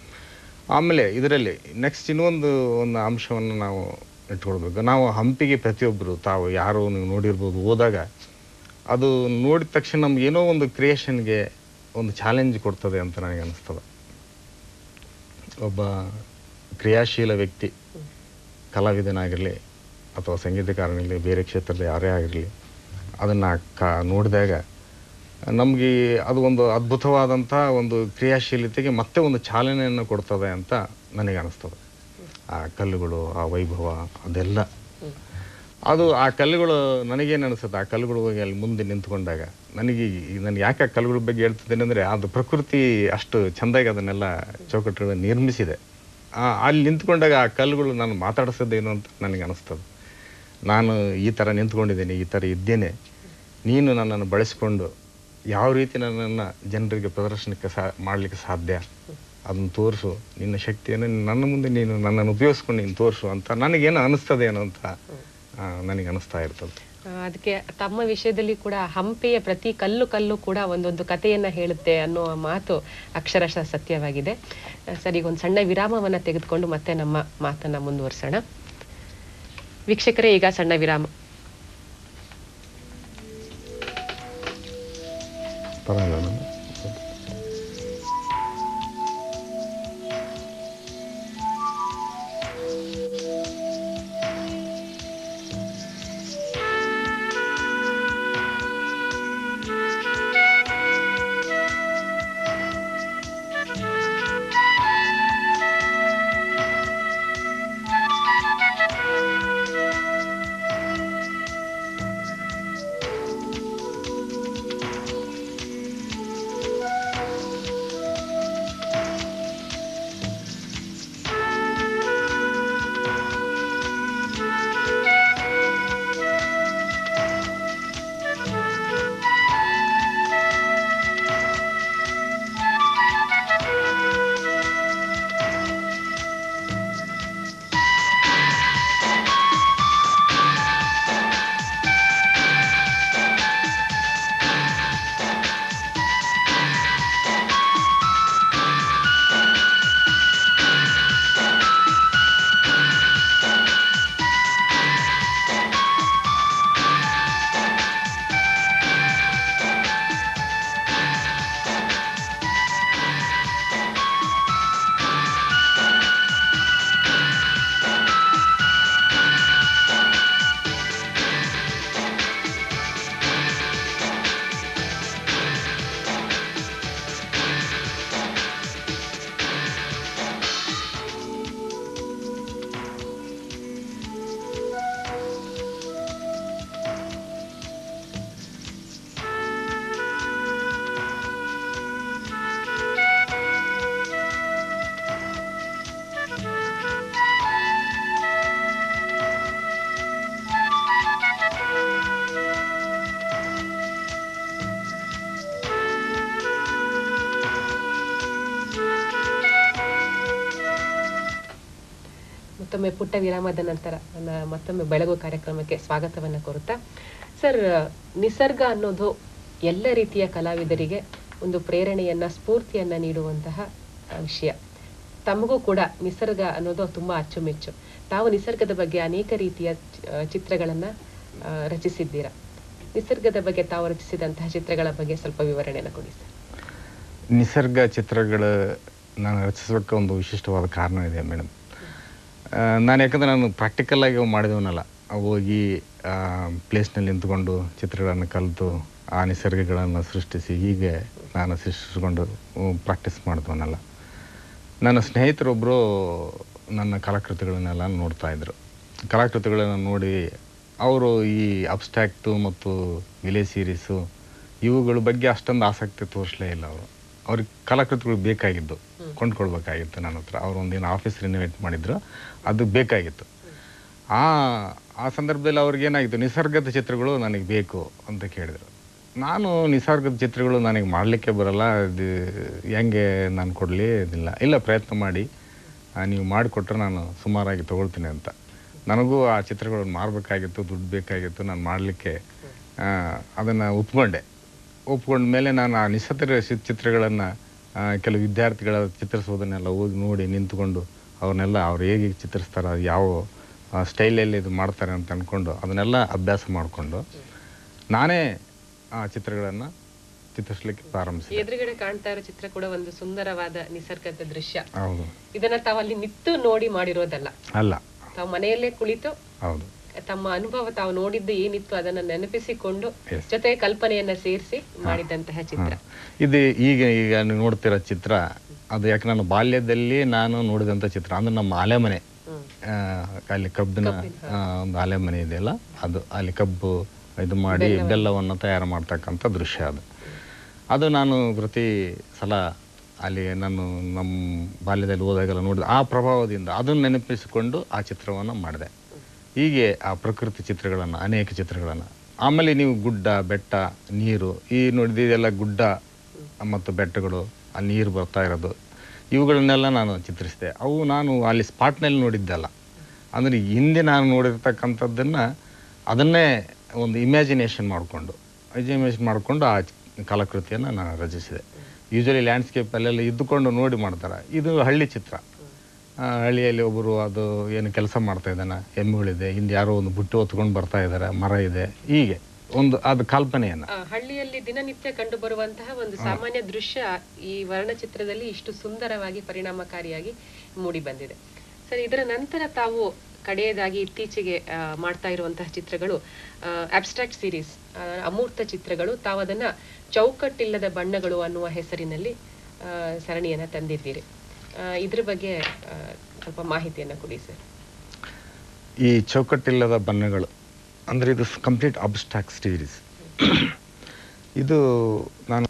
ಆಮೇಲೆ ಇದರಲ್ಲಿ ನೆಕ್ಸ್ಟ್ ಇನ್ನೊಂದು ಒಂದು ಅಂಶವನ್ನು ನಾವು ಇಟ್ಕೊಳ್ಬೇಕು ನಾವು ಹಂಪಿಗೆ ಪ್ರತಿಯೊಬ್ಬರು ತಾವು ಯಾರು ನೀವು ನೋಡಿರ್ಬೋದು ಹೋದಾಗ ಅದು ನೋಡಿದ ತಕ್ಷಣ ನಮ್ಗೆ ಏನೋ ಒಂದು ಕ್ರಿಯೇಷನ್ಗೆ ಒಂದು ಚಾಲೆಂಜ್ ಕೊಡ್ತದೆ ಅಂತ ನನಗೆ ಅನಿಸ್ತದೆ ಒಬ್ಬ ಕ್ರಿಯಾಶೀಲ ವ್ಯಕ್ತಿ ಕಲಾವಿದನಾಗಿರಲಿ ಅಥವಾ ಸಂಗೀತಕಾರನಿರಲಿ ಬೇರೆ ಕ್ಷೇತ್ರದ ಯಾರೇ ಆಗಿರಲಿ ಅದನ್ನು ಕ ನೋಡಿದಾಗ ನಮಗೆ ಅದು ಒಂದು ಅದ್ಭುತವಾದಂಥ ಒಂದು ಕ್ರಿಯಾಶೀಲತೆಗೆ ಮತ್ತೆ ಒಂದು ಚಾಲನೆಯನ್ನು ಕೊಡ್ತದೆ ಅಂತ ನನಗೆ ಅನಿಸ್ತದೆ ಆ ಕಲ್ಲುಗಳು ಆ ವೈಭವ ಅದೆಲ್ಲ ಅದು ಆ ಕಲ್ಲುಗಳು ನನಗೇನು ಅನಿಸುತ್ತೆ ಆ ಕಲ್ಲುಗಳು ಹೋಗಿ ಅಲ್ಲಿ ಮುಂದೆ ನಿಂತ್ಕೊಂಡಾಗ ನನಗೆ ನಾನು ಯಾಕೆ ಆ ಕಲ್ಲುಗಳ ಬಗ್ಗೆ ಹೇಳ್ತಿದ್ದೇನೆ ಅಂದರೆ ಅದು ಪ್ರಕೃತಿ ಅಷ್ಟು ಚೆಂದಾಗಿ ಅದನ್ನೆಲ್ಲ ಚೌಕಟ್ಟುಗಳನ್ನು ನಿರ್ಮಿಸಿದೆ ಆ, ಅಲ್ಲಿ ನಿಂತ್ಕೊಂಡಾಗ ಆ ಕಲ್ಲುಗಳು ನಾನು ಮಾತಾಡಿಸೋದೇನು ಅಂತ ನನಗೆ ಅನಿಸ್ತದೆ ನಾನು ಈ ಥರ ನಿಂತ್ಕೊಂಡಿದ್ದೀನಿ ಈ ಥರ ಇದ್ದೇನೆ ನೀನು ನನ್ನನ್ನು ಬಳಸಿಕೊಂಡು ಯಾವ ರೀತಿ ನನ್ನನ್ನು ಜನರಿಗೆ ಪ್ರದರ್ಶನಕ್ಕೆ ಸಾ ಮಾಡಲಿಕ್ಕೆ ಸಾಧ್ಯ ಅದನ್ನು ತೋರಿಸು ನಿನ್ನ ಶಕ್ತಿಯನ್ನು ನನ್ನ ಮುಂದೆ ನೀನು ನನ್ನನ್ನು ಉಪಯೋಗಿಸ್ಕೊಂಡು ನೀನು ತೋರಿಸು ಅಂತ ನನಗೇನು ಅನಿಸ್ತದೆ ಏನೋ ಅಂತ ಆ, ನನಗೆ ಅನಿಸ್ತಾ ಇರ್ತದೆ
ಆ, ಅದಕ್ಕೆ ತಮ್ಮ ವಿಷಯದಲ್ಲಿ ಕೂಡ ಹಂಪೆಯ ಪ್ರತಿ ಕಲ್ಲು ಕಲ್ಲು ಕೂಡ ಒಂದೊಂದು ಕಥೆಯನ್ನ ಹೇಳುತ್ತೆ ಅನ್ನೋ ಮಾತು ಅಕ್ಷರಶಃ ಸತ್ಯವಾಗಿದೆ ಆ, ಸರಿ ಈಗ ಒಂದು ಸಣ್ಣ ವಿರಾಮವನ್ನ ತೆಗೆದುಕೊಂಡು ಮತ್ತೆ ನಮ್ಮ ಮಾತನ್ನ ಮುಂದುವರಿಸೋಣ ವೀಕ್ಷಕರೇ ಈಗ ಸಣ್ಣ ವಿರಾಮ
ಪರವಾಗಿಲ್ಲ ನಾನು
ಮತ್ತೊಮ್ಮೆ ಪುಟ್ಟ ವಿರಾಮದ ನಂತರ ನನ್ನ ಮತ್ತೊಮ್ಮೆ ಬೆಳಗು ಕಾರ್ಯಕ್ರಮಕ್ಕೆ ಸ್ವಾಗತವನ್ನ ಕೋರುತ್ತಾ ಸರ್ ನಿಸರ್ಗ ಅನ್ನೋದು ಎಲ್ಲ ರೀತಿಯ ಕಲಾವಿದರಿಗೆ ಒಂದು ಪ್ರೇರಣೆಯನ್ನ ಸ್ಫೂರ್ತಿಯನ್ನ ನೀಡುವಂತಹ ಆ, ವಿಷಯ ತಮಗೂ ಕೂಡ ನಿಸರ್ಗ ಅನ್ನೋದು ತುಂಬಾ ಅಚ್ಚುಮೆಚ್ಚು ತಾವು ನಿಸರ್ಗದ ಬಗ್ಗೆ ಅನೇಕ ರೀತಿಯ ಚಿ- ಆ, ಚಿತ್ರಗಳನ್ನ ಆ, ರಚಿಸಿದ್ದೀರಾ ನಿಸರ್ಗದ ಬಗ್ಗೆ ತಾವು ರಚಿಸಿದಂತಹ ಚಿತ್ರಗಳ ಬಗ್ಗೆ ಸ್ವಲ್ಪ ವಿವರಣೆಯನ್ನು ಕೊಡಿ ಸರ್
ನಿಸರ್ಗ ಚಿತ್ರಗಳು ನಾನು ರಚಿಸೋಕ್ಕೆ ಒಂದು ವಿಶಿಷ್ಟವಾದ ಕಾರಣ ಇದೆ ಮೇಡಮ್ ನಾನು ಯಾಕಂದ್ರೆ ನಾನು ಪ್ರಾಕ್ಟಿಕಲ್ ಆಗಿ ಅವು ಮಾಡಿದವನಲ್ಲ ಅವು ಹೋಗಿ ಪ್ಲೇಸ್ನಲ್ಲಿ ನಿಂತ್ಕೊಂಡು ಚಿತ್ರಗಳನ್ನು ಕಲಿತು ಆ ನಿಸರ್ಗಗಳನ್ನು ಸೃಷ್ಟಿಸಿ ಹೀಗೆ ನಾನು ಸೃಷ್ಟಿಸ್ಕೊಂಡು ಪ್ರಾಕ್ಟೀಸ್ ಮಾಡಿದವನಲ್ಲ ನನ್ನ ಸ್ನೇಹಿತರೊಬ್ಬರು ನನ್ನ ಕಲಾಕೃತಿಗಳನ್ನೆಲ್ಲ ನೋಡ್ತಾ ಇದ್ರು ಕಲಾಕೃತಿಗಳನ್ನು ನೋಡಿ ಅವರು ಈ ಅಬ್ಸ್ಟ್ಯಾಕ್ಟು ಮತ್ತು ವಿಲೆ ಸೀರೀಸು ಇವುಗಳ ಬಗ್ಗೆ ಅಷ್ಟೊಂದು ಆಸಕ್ತಿ ತೋರಿಸಲೇ ಇಲ್ಲ ಅವರು ಅವ್ರಿಗೆ ಕಲಾಕೃತಿಗಳು ಬೇಕಾಗಿದ್ದು ಕೊಂಡ್ಕೊಳ್ಬೇಕಾಗಿತ್ತು ನನ್ನ ಹತ್ರ ಅವ್ರು ಒಂದಿನ ಆಫೀಸ್ ರಿನೋವೇಟ್ ಮಾಡಿದ್ರು ಅದು ಬೇಕಾಗಿತ್ತು ಆ ಆ ಸಂದರ್ಭದಲ್ಲಿ ಅವ್ರಿಗೆ ಏನಾಗಿತ್ತು ನಿಸರ್ಗದ ಚಿತ್ರಗಳು ನನಗೆ ಬೇಕು ಅಂತ ಕೇಳಿದರು ನಾನು ನಿಸರ್ಗದ ಚಿತ್ರಗಳು ನನಗೆ ಮಾಡಲಿಕ್ಕೆ ಬರಲ್ಲ ಅದು ಹೆಂಗೆ ನಾನು ಕೊಡಲಿ ಇದಿಲ್ಲ ಇಲ್ಲ ಪ್ರಯತ್ನ ಮಾಡಿ ಆ, ನೀವು ಮಾಡಿಕೊಟ್ರೆ ನಾನು ಸುಮಾರಾಗಿ ತಗೊಳ್ತೀನಿ ಅಂತ ನನಗೂ ಆ ಚಿತ್ರಗಳನ್ನು ಮಾರಬೇಕಾಗಿತ್ತು ದುಡ್ಡು ಬೇಕಾಗಿತ್ತು ನಾನು ಮಾಡಲಿಕ್ಕೆ ಅದನ್ನು ಒಪ್ಕೊಂಡೆ ಒಪ್ಕೊಂಡ ಮೇಲೆ ನಾನು ಆ ನಿಸರ್ಗ ಚಿ- ಚಿತ್ರಗಳನ್ನು ಕೆಲವು ವಿದ್ಯಾರ್ಥಿಗಳ ಚಿತ್ರಿಸೋದನ್ನೆಲ್ಲ ಹೋಗಿ ನೋಡಿ ನಿಂತ್ಕೊಂಡು ಅವ್ರನ್ನೆಲ್ಲ ಅವ್ರು ಹೇಗೆ ಚಿತ್ರಿಸ್ತಾರೆ ಅದು ಯಾವ ಸ್ಟೈಲಲ್ಲಿ ಇದು ಮಾಡ್ತಾರೆ ಅಂತ ಅಂದ್ಕೊಂಡು ಅದನ್ನೆಲ್ಲ ಅಭ್ಯಾಸ ಮಾಡಿಕೊಂಡು ನಾನೇ ಆ ಚಿತ್ರಗಳನ್ನು ಚಿತ್ರಿಸ್ಲಿಕ್ಕೆ ಪ್ರಾರಂಭಿಸಿದೆ
ಎದುರುಗಡೆ ಕಾಣ್ತಾ ಇರೋ ಚಿತ್ರ ಕೂಡ ಒಂದು ಸುಂದರವಾದ ನಿಸರ್ಗದ ದೃಶ್ಯ
ಹೌದು
ಇದನ್ನ ತಾವು ಅಲ್ಲಿ ನಿಂತು ನೋಡಿ ಮಾಡಿರೋದಲ್ಲ
ಅಲ್ಲ
ತಾವು ಮನೆಯಲ್ಲೇ ಕುಳಿತು
ಹೌದು
ತಮ್ಮ ಅನುಭವ ತಾವು ನೋಡಿದ್ದು ಏನಿತ್ತು ಅದನ್ನ ನೆನಪಿಸಿಕೊಂಡು
Yes.
ಜೊತೆ ಕಲ್ಪನೆಯನ್ನ ಸೇರಿಸಿ ಮಾಡಿದಂತಹ ಚಿತ್ರ
ಇದು ಈಗ ಈಗ ನೀವು ನೋಡ್ತಿರೋ ಚಿತ್ರ ಅದು ಯಾಕೆ ನನ್ನ ಬಾಲ್ಯದಲ್ಲಿ ನಾನು ನೋಡಿದಂಥ ಚಿತ್ರ ಅಂದ್ರೆ ನಮ್ಮ ಆಲೆ ಮನೆ
ಹ್ಮ್.
ಆ, ಅಲ್ಲಿ ಕಬ್ಬಿನ ಆ, ಒಂದು ಆಲೆ ಮನೆ ಇದೆಯಲ್ಲ ಅದು ಅಲ್ಲಿ ಕಬ್ಬು ಇದು ಮಾಡಿ ಬೆಲ್ಲವನ್ನು ತಯಾರು ಮಾಡ್ತಕ್ಕಂಥ ದೃಶ್ಯ ಅದು ಅದು ನಾನು ಪ್ರತಿ ಸಲ ಅಲ್ಲಿ ನಾನು ನಮ್ಮ ಬಾಲ್ಯದಲ್ಲಿ ಹೋದಾಗೆಲ್ಲ ನೋಡಿದ ಆ ಪ್ರಭಾವದಿಂದ ಅದನ್ನು ನೆನಪಿಸಿಕೊಂಡು ಆ ಚಿತ್ರವನ್ನು ಮಾಡಿದೆ ಹೀಗೆ ಆ ಪ್ರಕೃತಿ ಚಿತ್ರಗಳನ್ನು ಅನೇಕ ಚಿತ್ರಗಳನ್ನು ಆಮೇಲೆ ನೀವು ಗುಡ್ಡ ಬೆಟ್ಟ ನೀರು ಈ ನೋಡಿದೆಲ್ಲ ಗುಡ್ಡ ಮತ್ತು ಬೆಟ್ಟಗಳು ಆ ನೀರು ಬರ್ತಾ ಇರೋದು ಇವುಗಳನ್ನೆಲ್ಲ ನಾನು ಚಿತ್ರಿಸಿದೆ ಅವು ನಾನು ಅಲ್ಲಿ ಸ್ಪಾಟ್ನಲ್ಲಿ ನೋಡಿದ್ದಲ್ಲ ಅಂದರೆ ಹಿಂದೆ ನಾನು ನೋಡಿರ್ತಕ್ಕಂಥದ್ದನ್ನು ಅದನ್ನೇ ಒಂದು ಇಮ್ಯಾಜಿನೇಷನ್ ಮಾಡಿಕೊಂಡು ಇಮ್ಯಾಜಿನೇಷನ್ ಮಾಡಿಕೊಂಡು ಆ ಚಿ- ಕಲಾಕೃತಿಯನ್ನು ನಾನು ರಚಿಸಿದೆ ಯೂಶಲಿ ಲ್ಯಾಂಡ್ಸ್ಕೇಪಲ್ಲೆಲ್ಲ ಇದ್ದುಕೊಂಡು ನೋಡಿ ಮಾಡ್ತಾರೆ ಇದು ಹಳ್ಳಿ ಚಿತ್ರ ಆ, ಹಳ್ಳಿಯಲ್ಲಿ ಒಬ್ಬರು ಅದು ಏನು ಕೆಲಸ ಮಾಡ್ತಾ ಇದ್ದಾನೆ ಎಮ್ಮೆಗಳಿದೆ ಹಿಂದೆ ಯಾರೋ ಒಂದು ಬುಟ್ಟಿ ಹೊತ್ಕೊಂಡು ಬರ್ತಾ ಇದ್ದಾರೆ ಮರ ಇದೆ ಹೀಗೆ ಒಂದು ಅದು ಕಲ್ಪನೆಯನ್ನು
ಆ, ಹಳ್ಳಿಯಲ್ಲಿ ದಿನನಿತ್ಯ ಕಂಡು ಬರುವಂತಹ ಒಂದು ಸಾಮಾನ್ಯ ದೃಶ್ಯ ಈ ವರ್ಣಚಿತ್ರದಲ್ಲಿ ಇಷ್ಟು ಸುಂದರವಾಗಿ ಪರಿಣಾಮಕಾರಿಯಾಗಿ ಮೂಡಿ ಬಂದಿದೆ ಸರ್ ಇದರ ನಂತರ ತಾವು ಕಡೆಯದಾಗಿ ಇತ್ತೀಚೆಗೆ ಆ, ಮಾಡ್ತಾ ಇರುವಂತಹ ಚಿತ್ರಗಳು ಅಬ್ಸ್ಟ್ರಾಕ್ಟ್ ಸೀರೀಸ್ ಅಮೂರ್ತ ಚಿತ್ರಗಳು ತಾವು ಅದನ್ನ ಚೌಕಟ್ಟಿಲ್ಲದ ಬಣ್ಣಗಳು ಅನ್ನುವ ಹೆಸರಿನಲ್ಲಿ ಆ, ಸರಣಿಯನ್ನ ತಂದಿದ್ದೀರಿ ಆ, ಇದ್ರ ಬಗ್ಗೆ ಆ, ಸ್ವಲ್ಪ ಮಾಹಿತಿಯನ್ನ ಕೊಡಿ ಸರ್
ಈ ಚೌಕಟ್ಟಿಲ್ಲದ ಬಣ್ಣಗಳು ಅಂದರೆ ಇದು ಕಂಪ್ಲೀಟ್ ಅಬ್ಸ್ಟ್ರಾಕ್ಟ್ ಸೀರೀಸ್ ಇದು ನಾನು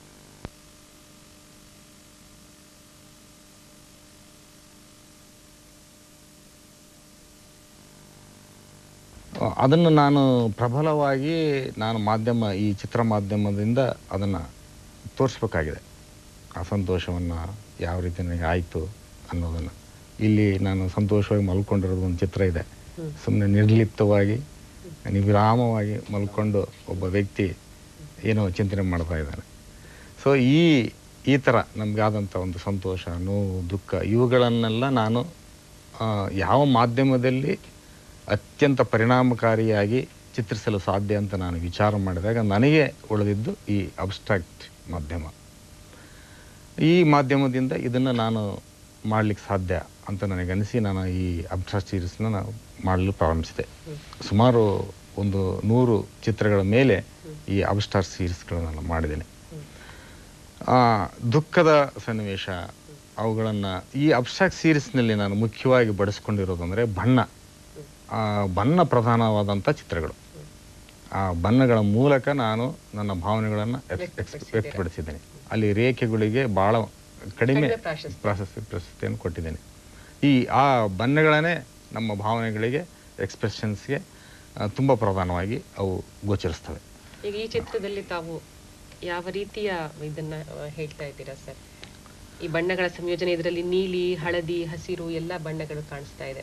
ಅದನ್ನು ನಾನು ಪ್ರಬಲವಾಗಿ ನಾನು ಮಾಧ್ಯಮ ಈ ಚಿತ್ರ ಮಾಧ್ಯಮದಿಂದ ಅದನ್ನು ತೋರಿಸ್ಬೇಕಾಗಿದೆ ಆ ಸಂತೋಷವನ್ನು ಯಾವ ರೀತಿ ನನಗೆ ಆಯಿತು ಅನ್ನೋದನ್ನು ಇಲ್ಲಿ ನಾನು ಸಂತೋಷವಾಗಿ ಮಲ್ಕೊಂಡಿರೋದು ಒಂದು ಚಿತ್ರ ಇದೆ ಸುಮ್ಮನೆ ನಿರ್ಲಿಪ್ತವಾಗಿ ನಿವಿರಾಮವಾಗಿ ಮಲ್ಕೊಂಡು ಒಬ್ಬ ವ್ಯಕ್ತಿ ಏನೋ ಚಿಂತನೆ ಮಾಡ್ತಾ ಇದ್ದಾನೆ ಸೊ ಈ ಈ ಥರ ನಮಗಾದಂಥ ಒಂದು ಸಂತೋಷ ನೋವು ದುಃಖ ಇವುಗಳನ್ನೆಲ್ಲ ನಾನು ಆ, ಯಾವ ಮಾಧ್ಯಮದಲ್ಲಿ ಅತ್ಯಂತ ಪರಿಣಾಮಕಾರಿಯಾಗಿ ಚಿತ್ರಿಸಲು ಸಾಧ್ಯ ಅಂತ ನಾನು ವಿಚಾರ ಮಾಡಿದಾಗ ನನಗೆ ಉಳಿದಿದ್ದು ಈ ಅಬ್ಸ್ಟ್ರಾಕ್ಟ್ ಮಾಧ್ಯಮ ಈ ಮಾಧ್ಯಮದಿಂದ ಇದನ್ನು ನಾನು ಮಾಡಲಿಕ್ಕೆ ಸಾಧ್ಯ ಅಂತ ನನಗನಿಸಿ ನಾನು ಈ ಅಬ್ಸ್ಟ್ರಾಕ್ಟ್ ಸೀರೀಸ್ನ ನಾನು ಮಾಡಲು ಪ್ರಾರಂಭಿಸಿದೆ ಸುಮಾರು ಒಂದು ನೂರು ಚಿತ್ರಗಳ ಮೇಲೆ ಈ ಅಬ್ಸ್ಟಾರ್ ಸೀರೀಸ್ಗಳನ್ನು ನಾನು ಮಾಡಿದ್ದೇನೆ ಆ, ದುಃಖದ ಸನ್ನಿವೇಶ ಅವುಗಳನ್ನು ಈ ಅಬ್ಸ್ಟ್ರಾಕ್ಟ್ ಸೀರೀಸ್ನಲ್ಲಿ ನಾನು ಮುಖ್ಯವಾಗಿ ಬಳಸ್ಕೊಂಡಿರೋದಂದರೆ ಬಣ್ಣ ಆ, ಬಣ್ಣ ಪ್ರಧಾನವಾದಂಥ ಚಿತ್ರಗಳು ಆ ಬಣ್ಣಗಳ ಮೂಲಕ ನಾನು ನನ್ನ ಭಾವನೆಗಳನ್ನು ವ್ಯಕ್ತಪಡಿಸಿದ್ದೇನೆ ಅಲ್ಲಿ ರೇಖೆಗಳಿಗೆ ಭಾಳ ಕಡಿಮೆ
ಕಡಿಮೆ ಪ್ರಾಶಸ್ತ್ಯ.
ಪ್ರಾಶಸ್ತ್ಯ ಪ್ರಶಸ್ತಿಯನ್ನು ಕೊಟ್ಟಿದ್ದೇನೆ ಈ ಆ ಬಣ್ಣಗಳನ್ನೇ ನಮ್ಮ ಭಾವನೆಗಳಿಗೆ ಎಕ್ಸ್ಪ್ರೆಷನ್ಸ್ಗೆ ತುಂಬ ಪ್ರಧಾನವಾಗಿ ಅವು ಗೋಚರಿಸ್ತವೆ
ಈಗ ಈ ಚಿತ್ರದಲ್ಲಿ ತಾವು ಯಾವ ರೀತಿಯ ಇದನ್ನ ಆ, ಹೇಳ್ತಾ ಇದ್ದೀರಾ ಸರ್ ಈ ಬಣ್ಣಗಳ ಸಂಯೋಜನೆ ಇದರಲ್ಲಿ ನೀಲಿ ಹಳದಿ ಹಸಿರು ಎಲ್ಲ ಬಣ್ಣಗಳು ಕಾಣಿಸ್ತಾ ಇದೆ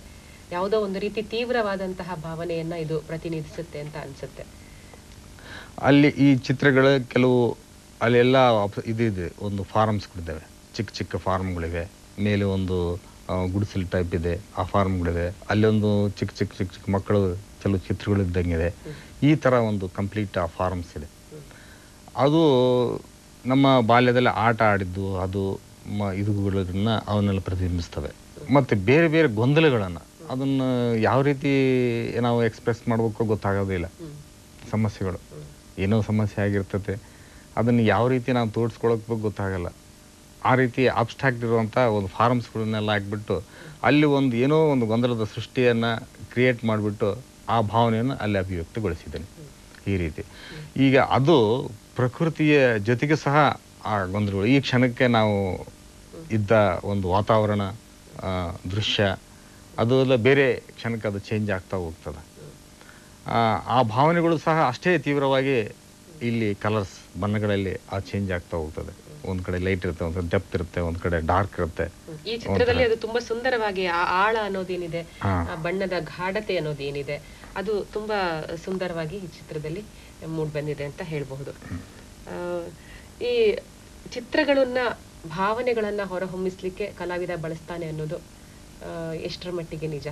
ಯಾವುದೋ ಒಂದು ರೀತಿ ತೀವ್ರವಾದಂತಹ ಭಾವನೆಯನ್ನ ಇದು ಪ್ರತಿನಿಧಿಸುತ್ತೆ ಅಂತ ಅನ್ಸುತ್ತೆ
ಅಲ್ಲಿ ಈ ಚಿತ್ರಗಳ ಕೆಲವು ಅಲ್ಲೆಲ್ಲ ಆಪ್- ಇದು ಇದೆ ಒಂದು ಫಾರ್ಮ್ಸ್ಗಳಿದ್ದಾವೆ ಚಿಕ್ಕ ಚಿಕ್ಕ ಫಾರ್ಮ್ಗಳಿವೆ ಮೇಲೆ ಒಂದು ಆ, ಗುಡಿಸಲು ಟೈಪ್ ಇದೆ ಆ ಫಾರ್ಮ್ಗಳಿವೆ ಅಲ್ಲಿ ಒಂದು ಚಿಕ್ಕ ಚಿಕ್ಕ ಚಿಕ್ಕ ಚಿಕ್ಕ ಮಕ್ಕಳು ಕೆಲವು ಚಿತ್ರಗಳು ಇದ್ದಂಗಿದೆ ಈ ಥರ ಒಂದು ಕಂಪ್ಲೀಟ್ ಆ ಫಾರ್ಮ್ಸ್ ಇದೆ ಅದು ನಮ್ಮ ಬಾಲ್ಯದಲ್ಲಿ ಆಟ ಆಡಿದ್ದು ಅದು ಮ ಇದುಗಳನ್ನ ಅವನ್ನೆಲ್ಲ ಪ್ರತಿಬಿಂಬಿಸ್ತವೆ ಮತ್ತು ಬೇರೆ ಬೇರೆ ಗೊಂದಲಗಳನ್ನು ಅದನ್ನು ಯಾವ ರೀತಿ ನಾವು ಎಕ್ಸ್ಪ್ರೆಸ್ ಮಾಡಬೇಕೋ ಗೊತ್ತಾಗೋದಿಲ್ಲ
ಹ್ಮ್.
ಸಮಸ್ಯೆಗಳು ಏನೋ ಸಮಸ್ಯೆ ಆಗಿರ್ತದೆ ಅದನ್ನು ಯಾವ ರೀತಿ ನಾವು ತೋರಿಸ್ಕೊಳಕ್ಕೆ ಗೊತ್ತಾಗಲ್ಲ ಆ ರೀತಿ ಅಬ್ಸ್ಟ್ರಾಕ್ಟ್ ಇರುವಂಥ ಒಂದು ಫಾರ್ಮ್ಸ್ಗಳನ್ನೆಲ್ಲ ಹಾಕ್ಬಿಟ್ಟು ಅಲ್ಲಿ ಒಂದು ಏನೋ ಒಂದು ಗೊಂದಲದ ಸೃಷ್ಟಿಯನ್ನು ಕ್ರಿಯೇಟ್ ಮಾಡಿಬಿಟ್ಟು ಆ ಭಾವನೆಯನ್ನು ಅಲ್ಲಿ ಅಭಿವ್ಯಕ್ತಗೊಳಿಸಿದ್ದೇನೆ ಈ ರೀತಿ ಈಗ ಅದು ಪ್ರಕೃತಿಯ ಜೊತೆಗೆ ಸಹ ಆ ಗೊಂದಲಗಳು ಈ ಕ್ಷಣಕ್ಕೆ ನಾವು ಇದ್ದ ಒಂದು ವಾತಾವರಣ ಆ, ದೃಶ್ಯ ಅದು ಎಲ್ಲ ಬೇರೆ ಕ್ಷಣಕ್ಕೆ ಅದು ಚೇಂಜ್ ಆಗ್ತಾ ಹೋಗ್ತದೆ ಆ, ಆ ಭಾವನೆಗಳು ಸಹ ಅಷ್ಟೇ ತೀವ್ರವಾಗಿ ಇಲ್ಲಿ ಕಲರ್ಸ್ ಬಣ್ಣಗಳಲ್ಲಿ ಆ ಚೇಂಜ್ ಆಗ್ತಾ ಹೋಗ್ತದೆ ಒಂದು ಕಡೆ ಲೈಟ್ ಇರುತ್ತೆ ಒಂದು ಕಡೆ ಡೆಪ್ತ್ ಇರುತ್ತೆ ಒಂದು ಕಡೆ ಡಾರ್ಕ್ ಇರುತ್ತೆ
ಈ ಚಿತ್ರದಲ್ಲಿ ಅದು ತುಂಬಾ ಸುಂದರವಾಗಿ ಆ ಆಳ ಅನ್ನೋದೇನಿದೆ
ಹಾ.
ಆ ಬಣ್ಣದ ಗಾಢತೆ ಅನ್ನೋದೇನಿದೆ ಅದು ತುಂಬಾ ಸುಂದರವಾಗಿ ಈ ಚಿತ್ರದಲ್ಲಿ ಮೂಡ್ ಬಂದಿದೆ ಅಂತ ಹೇಳಬಹುದು ಆ, ಈ ಚಿತ್ರಗಳನ್ನ ಭಾವನೆಗಳನ್ನ ಹೊರಹೊಮ್ಮಿಸ್ಲಿಕ್ಕೆ ಕಲಾವಿದ ಬಳಸ್ತಾನೆ ಅನ್ನೋದು ಆ, ಎಷ್ಟರ ಮಟ್ಟಿಗೆ ನಿಜ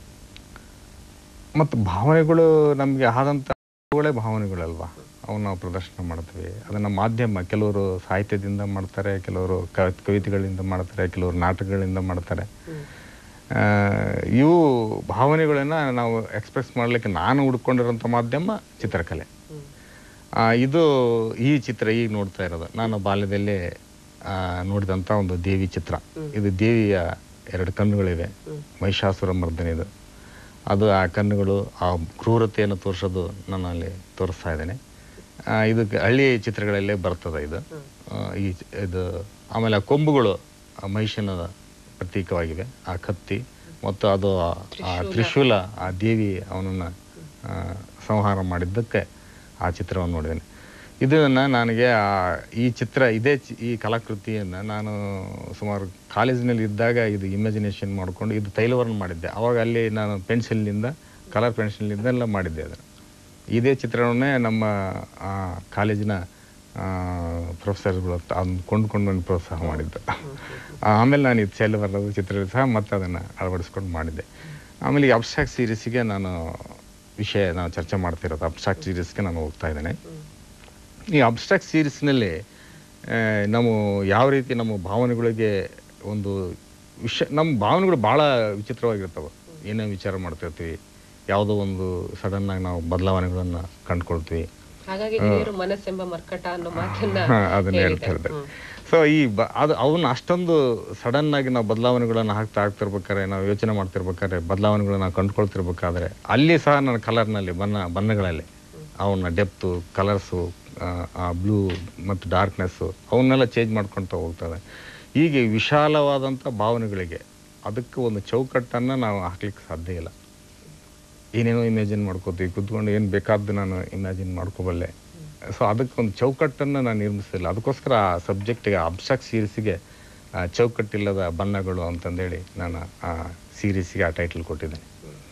ಮತ್ತು ಭಾವನೆಗಳು ನಮಗೆ ಆದಂಥ ಅವುಗಳೇ ಭಾವನೆಗಳಲ್ವಾ ಅವನ್ನ ನಾವು ಪ್ರದರ್ಶನ ಮಾಡ್ತೀವಿ ಅದನ್ನ ಮಾಧ್ಯಮ ಕೆಲವರು ಸಾಹಿತ್ಯದಿಂದ ಮಾಡ್ತಾರೆ ಕೆಲವರು ಕ ಕವಿತೆಗಳಿಂದ ಮಾಡ್ತಾರೆ ಕೆಲವರು ನಾಟಕಗಳಿಂದ ಮಾಡ್ತಾರೆ
ಹ್ಮ್.
ಆ, ಇವು ಭಾವನೆಗಳನ್ನ ನಾವು ಎಕ್ಸ್ಪ್ರೆಸ್ ಮಾಡಲಿಕ್ಕೆ ನಾನು ಹುಡ್ಕೊಂಡಿರೋಂಥ ಮಾಧ್ಯಮ ಚಿತ್ರಕಲೆ
ಹ್ಮ್.
ಆ, ಇದು ಈ ಚಿತ್ರ ಈಗ ನೋಡ್ತಾ ಇರೋದು ನಾನು ಬಾಲ್ಯದಲ್ಲಿ ಆ, ನೋಡಿದಂಥ ಒಂದು ದೇವಿ ಚಿತ್ರ ಇದು ದೇವಿಯ ಎರಡು ಕಣ್ಣುಗಳಿವೆ
ಹ್ಮ್.
ಮಹಿಷಾಸುರ ಮರ್ದನೆ ಇದು ಅದು ಆ ಕಣ್ಣುಗಳು ಆ ಕ್ರೂರತೆಯನ್ನು ತೋರಿಸೋದು ನಾನು ಅಲ್ಲಿ ತೋರಿಸ್ತಾ ಇದ್ದೇನೆ ಆ, ಇದು ಹಳ್ಳಿ ಚಿತ್ರಗಳಲ್ಲೇ ಬರ್ತದೆ ಇದು ಆ, ಈ ಚ- ಇದು ಆಮೇಲೆ ಆ ಕೊಂಬುಗಳು ಆ ಮಹಿಷನ ಪ್ರತೀಕವಾಗಿವೆ ಆ ಕತ್ತಿ ಮತ್ತು ಅದು ಆ- ಆ ತ್ರಿಶೂಲ ಆ ದೇವಿ ಅವನನ್ನು ಸಂಹಾರ ಮಾಡಿದ್ದಕ್ಕೆ ಆ ಚಿತ್ರವನ್ನು ನೋಡಿದ್ದೇನೆ ಇದನ್ನು ನನಗೆ ಆ ಈ ಚಿತ್ರ ಇದೇ ಚಿ- ಈ ಕಲಾಕೃತಿಯನ್ನು ನಾನು ಸುಮಾರು ಕಾಲೇಜಿನಲ್ಲಿ ಇದ್ದಾಗ ಇದು ಇಮ್ಯಾಜಿನೇಷನ್ ಮಾಡಿಕೊಂಡು ಇದು ತೈಲವರ್ಣ ಮಾಡಿದ್ದೆ ಅವಾಗ ಅಲ್ಲಿ ನಾನು ಪೆನ್ಸಿಲ್ನಿಂದ ಕಲರ್ ಪೆನ್ಸಿಲ್ನಿಂದ ಎಲ್ಲ ಮಾಡಿದ್ದೆ ಅದನ್ನು ಇದೇ ಚಿತ್ರಣವನ್ನೇ ನಮ್ಮ ಆ, ಕಾಲೇಜಿನ ಪ್ರೊಫೆಸರ್ಗಳು ಅದನ್ನು ಕೊಂಡ್ಕೊಂಡು ಬಂದು ಪ್ರೋತ್ಸಾಹ ಮಾಡಿದ್ದು ಆಮೇಲೆ ನಾನು ಇದು ಸೆಲ್ ಬರೋದು ಚಿತ್ರ ಸಹ ಮತ್ತೆ ಅದನ್ನು ಅಳವಡಿಸ್ಕೊಂಡು ಮಾಡಿದ್ದೆ ಆಮೇಲೆ ಈ ಅಬ್ಸ್ಟ್ರಾಕ್ಟ್ ಸೀರೀಸಿಗೆ ನಾನು ವಿಷಯ ನಾವು ಚರ್ಚೆ ಮಾಡ್ತಿರೋದು ಅಬ್ಸ್ಟ್ರಾಕ್ಟ್ ಸೀರೀಸ್ಗೆ ನಾನು ಹೋಗ್ತಾ ಇದ್ದೇನೆ ಈ ಅಬ್ಸ್ಟ್ರಾಕ್ಟ್ ಸೀರೀಸ್ನಲ್ಲಿ ನಾವು ಯಾವ ರೀತಿ ನಮ್ಮ ಭಾವನೆಗಳಿಗೆ ಒಂದು ವಿಷಯ ನಮ್ಮ ಭಾವನೆಗಳು ಭಾಳ ವಿಚಿತ್ರವಾಗಿರ್ತವೆ ಏನೇ ವಿಚಾರ ಮಾಡ್ತಿರ್ತೀವಿ ಯಾವುದೋ ಒಂದು ಸಡನ್ನಾಗಿ ನಾವು ಬದಲಾವಣೆಗಳನ್ನು ಕಂಡುಕೊಳ್ತೀವಿ
ಹಾಗಾಗಿ ಹಿರಿಯರು ಮನಸ್ಸೆಂಬ ಮರ್ಕಟ ಅನ್ನೋ ಮಾತನ್ನ
ಹಾ, ಅದನ್ನ ಹೇಳ್ತಾ
ಹೇಳಿದ್ದಾರೆ.
ಇದ್ದೆ
ಹ್ಮ್.
ಸೊ ಈ ಬ ಅದು ಅವನ್ನ ಅಷ್ಟೊಂದು ಸಡನ್ ಆಗಿ ನಾವು ಬದಲಾವಣೆಗಳನ್ನ ಹಾಕ್ತಾ ಆಗ್ತಿರ್ಬೇಕಾದ್ರೆ ನಾವು ಯೋಚನೆ ಮಾಡ್ತಿರ್ಬೇಕಾದ್ರೆ ಬದಲಾವಣೆಗಳನ್ನ ನಾವು ಕಂಡುಕೊಳ್ತಿರ್ಬೇಕಾದ್ರೆ ಅಲ್ಲಿ ಸಹ ನನ್ನ ಕಲರ್ನಲ್ಲಿ ಬಣ್ಣ ಬಣ್ಣಗಳಲ್ಲಿ ಅವನ್ನ ಡೆಪ್ತು ಕಲರ್ಸು ಆ ಬ್ಲೂ ಮತ್ತು ಡಾರ್ಕ್ನೆಸ್ಸು ಅವನ್ನೆಲ್ಲ ಚೇಂಜ್ ಮಾಡ್ಕೊಳ್ತಾ ಹೋಗ್ತದೆ ಹೀಗೆ ವಿಶಾಲವಾದಂಥ ಭಾವನೆಗಳಿಗೆ ಅದಕ್ಕೆ ಒಂದು ಚೌಕಟ್ಟನ್ನು ನಾವು ಹಾಕ್ಲಿಕ್ಕೆ ಸಾಧ್ಯ ಇಲ್ಲ ಏನೇನೋ ಇಮ್ಯಾಜಿನ್ ಮಾಡ್ಕೋತೀವಿ ಕುತ್ಕೊಂಡು ಏನು ಬೇಕಾದ್ದು ನಾನು ಇಮ್ಯಾಜಿನ್ ಮಾಡ್ಕೋಬಲ್ಲೆ ಸೊ ಅದಕ್ಕೆ ಒಂದು ಚೌಕಟ್ಟನ್ನು ನಾನು ನಿರ್ಮಿಸಿಲ್ಲ ಅದಕ್ಕೋಸ್ಕರ ಆ ಸಬ್ಜೆಕ್ಟಿಗೆ ಅಬ್ಸ್ಟ್ರಾಕ್ಟ್ ಸೀರೀಸಿಗೆ ಚೌಕಟ್ಟಿಲ್ಲದ ಬಣ್ಣಗಳು ಅಂತಂದೇಳಿ ನಾನು ಆ ಸೀರೀಸಿಗೆ ಆ ಟೈಟಲ್ ಕೊಟ್ಟಿದ್ದೇನೆ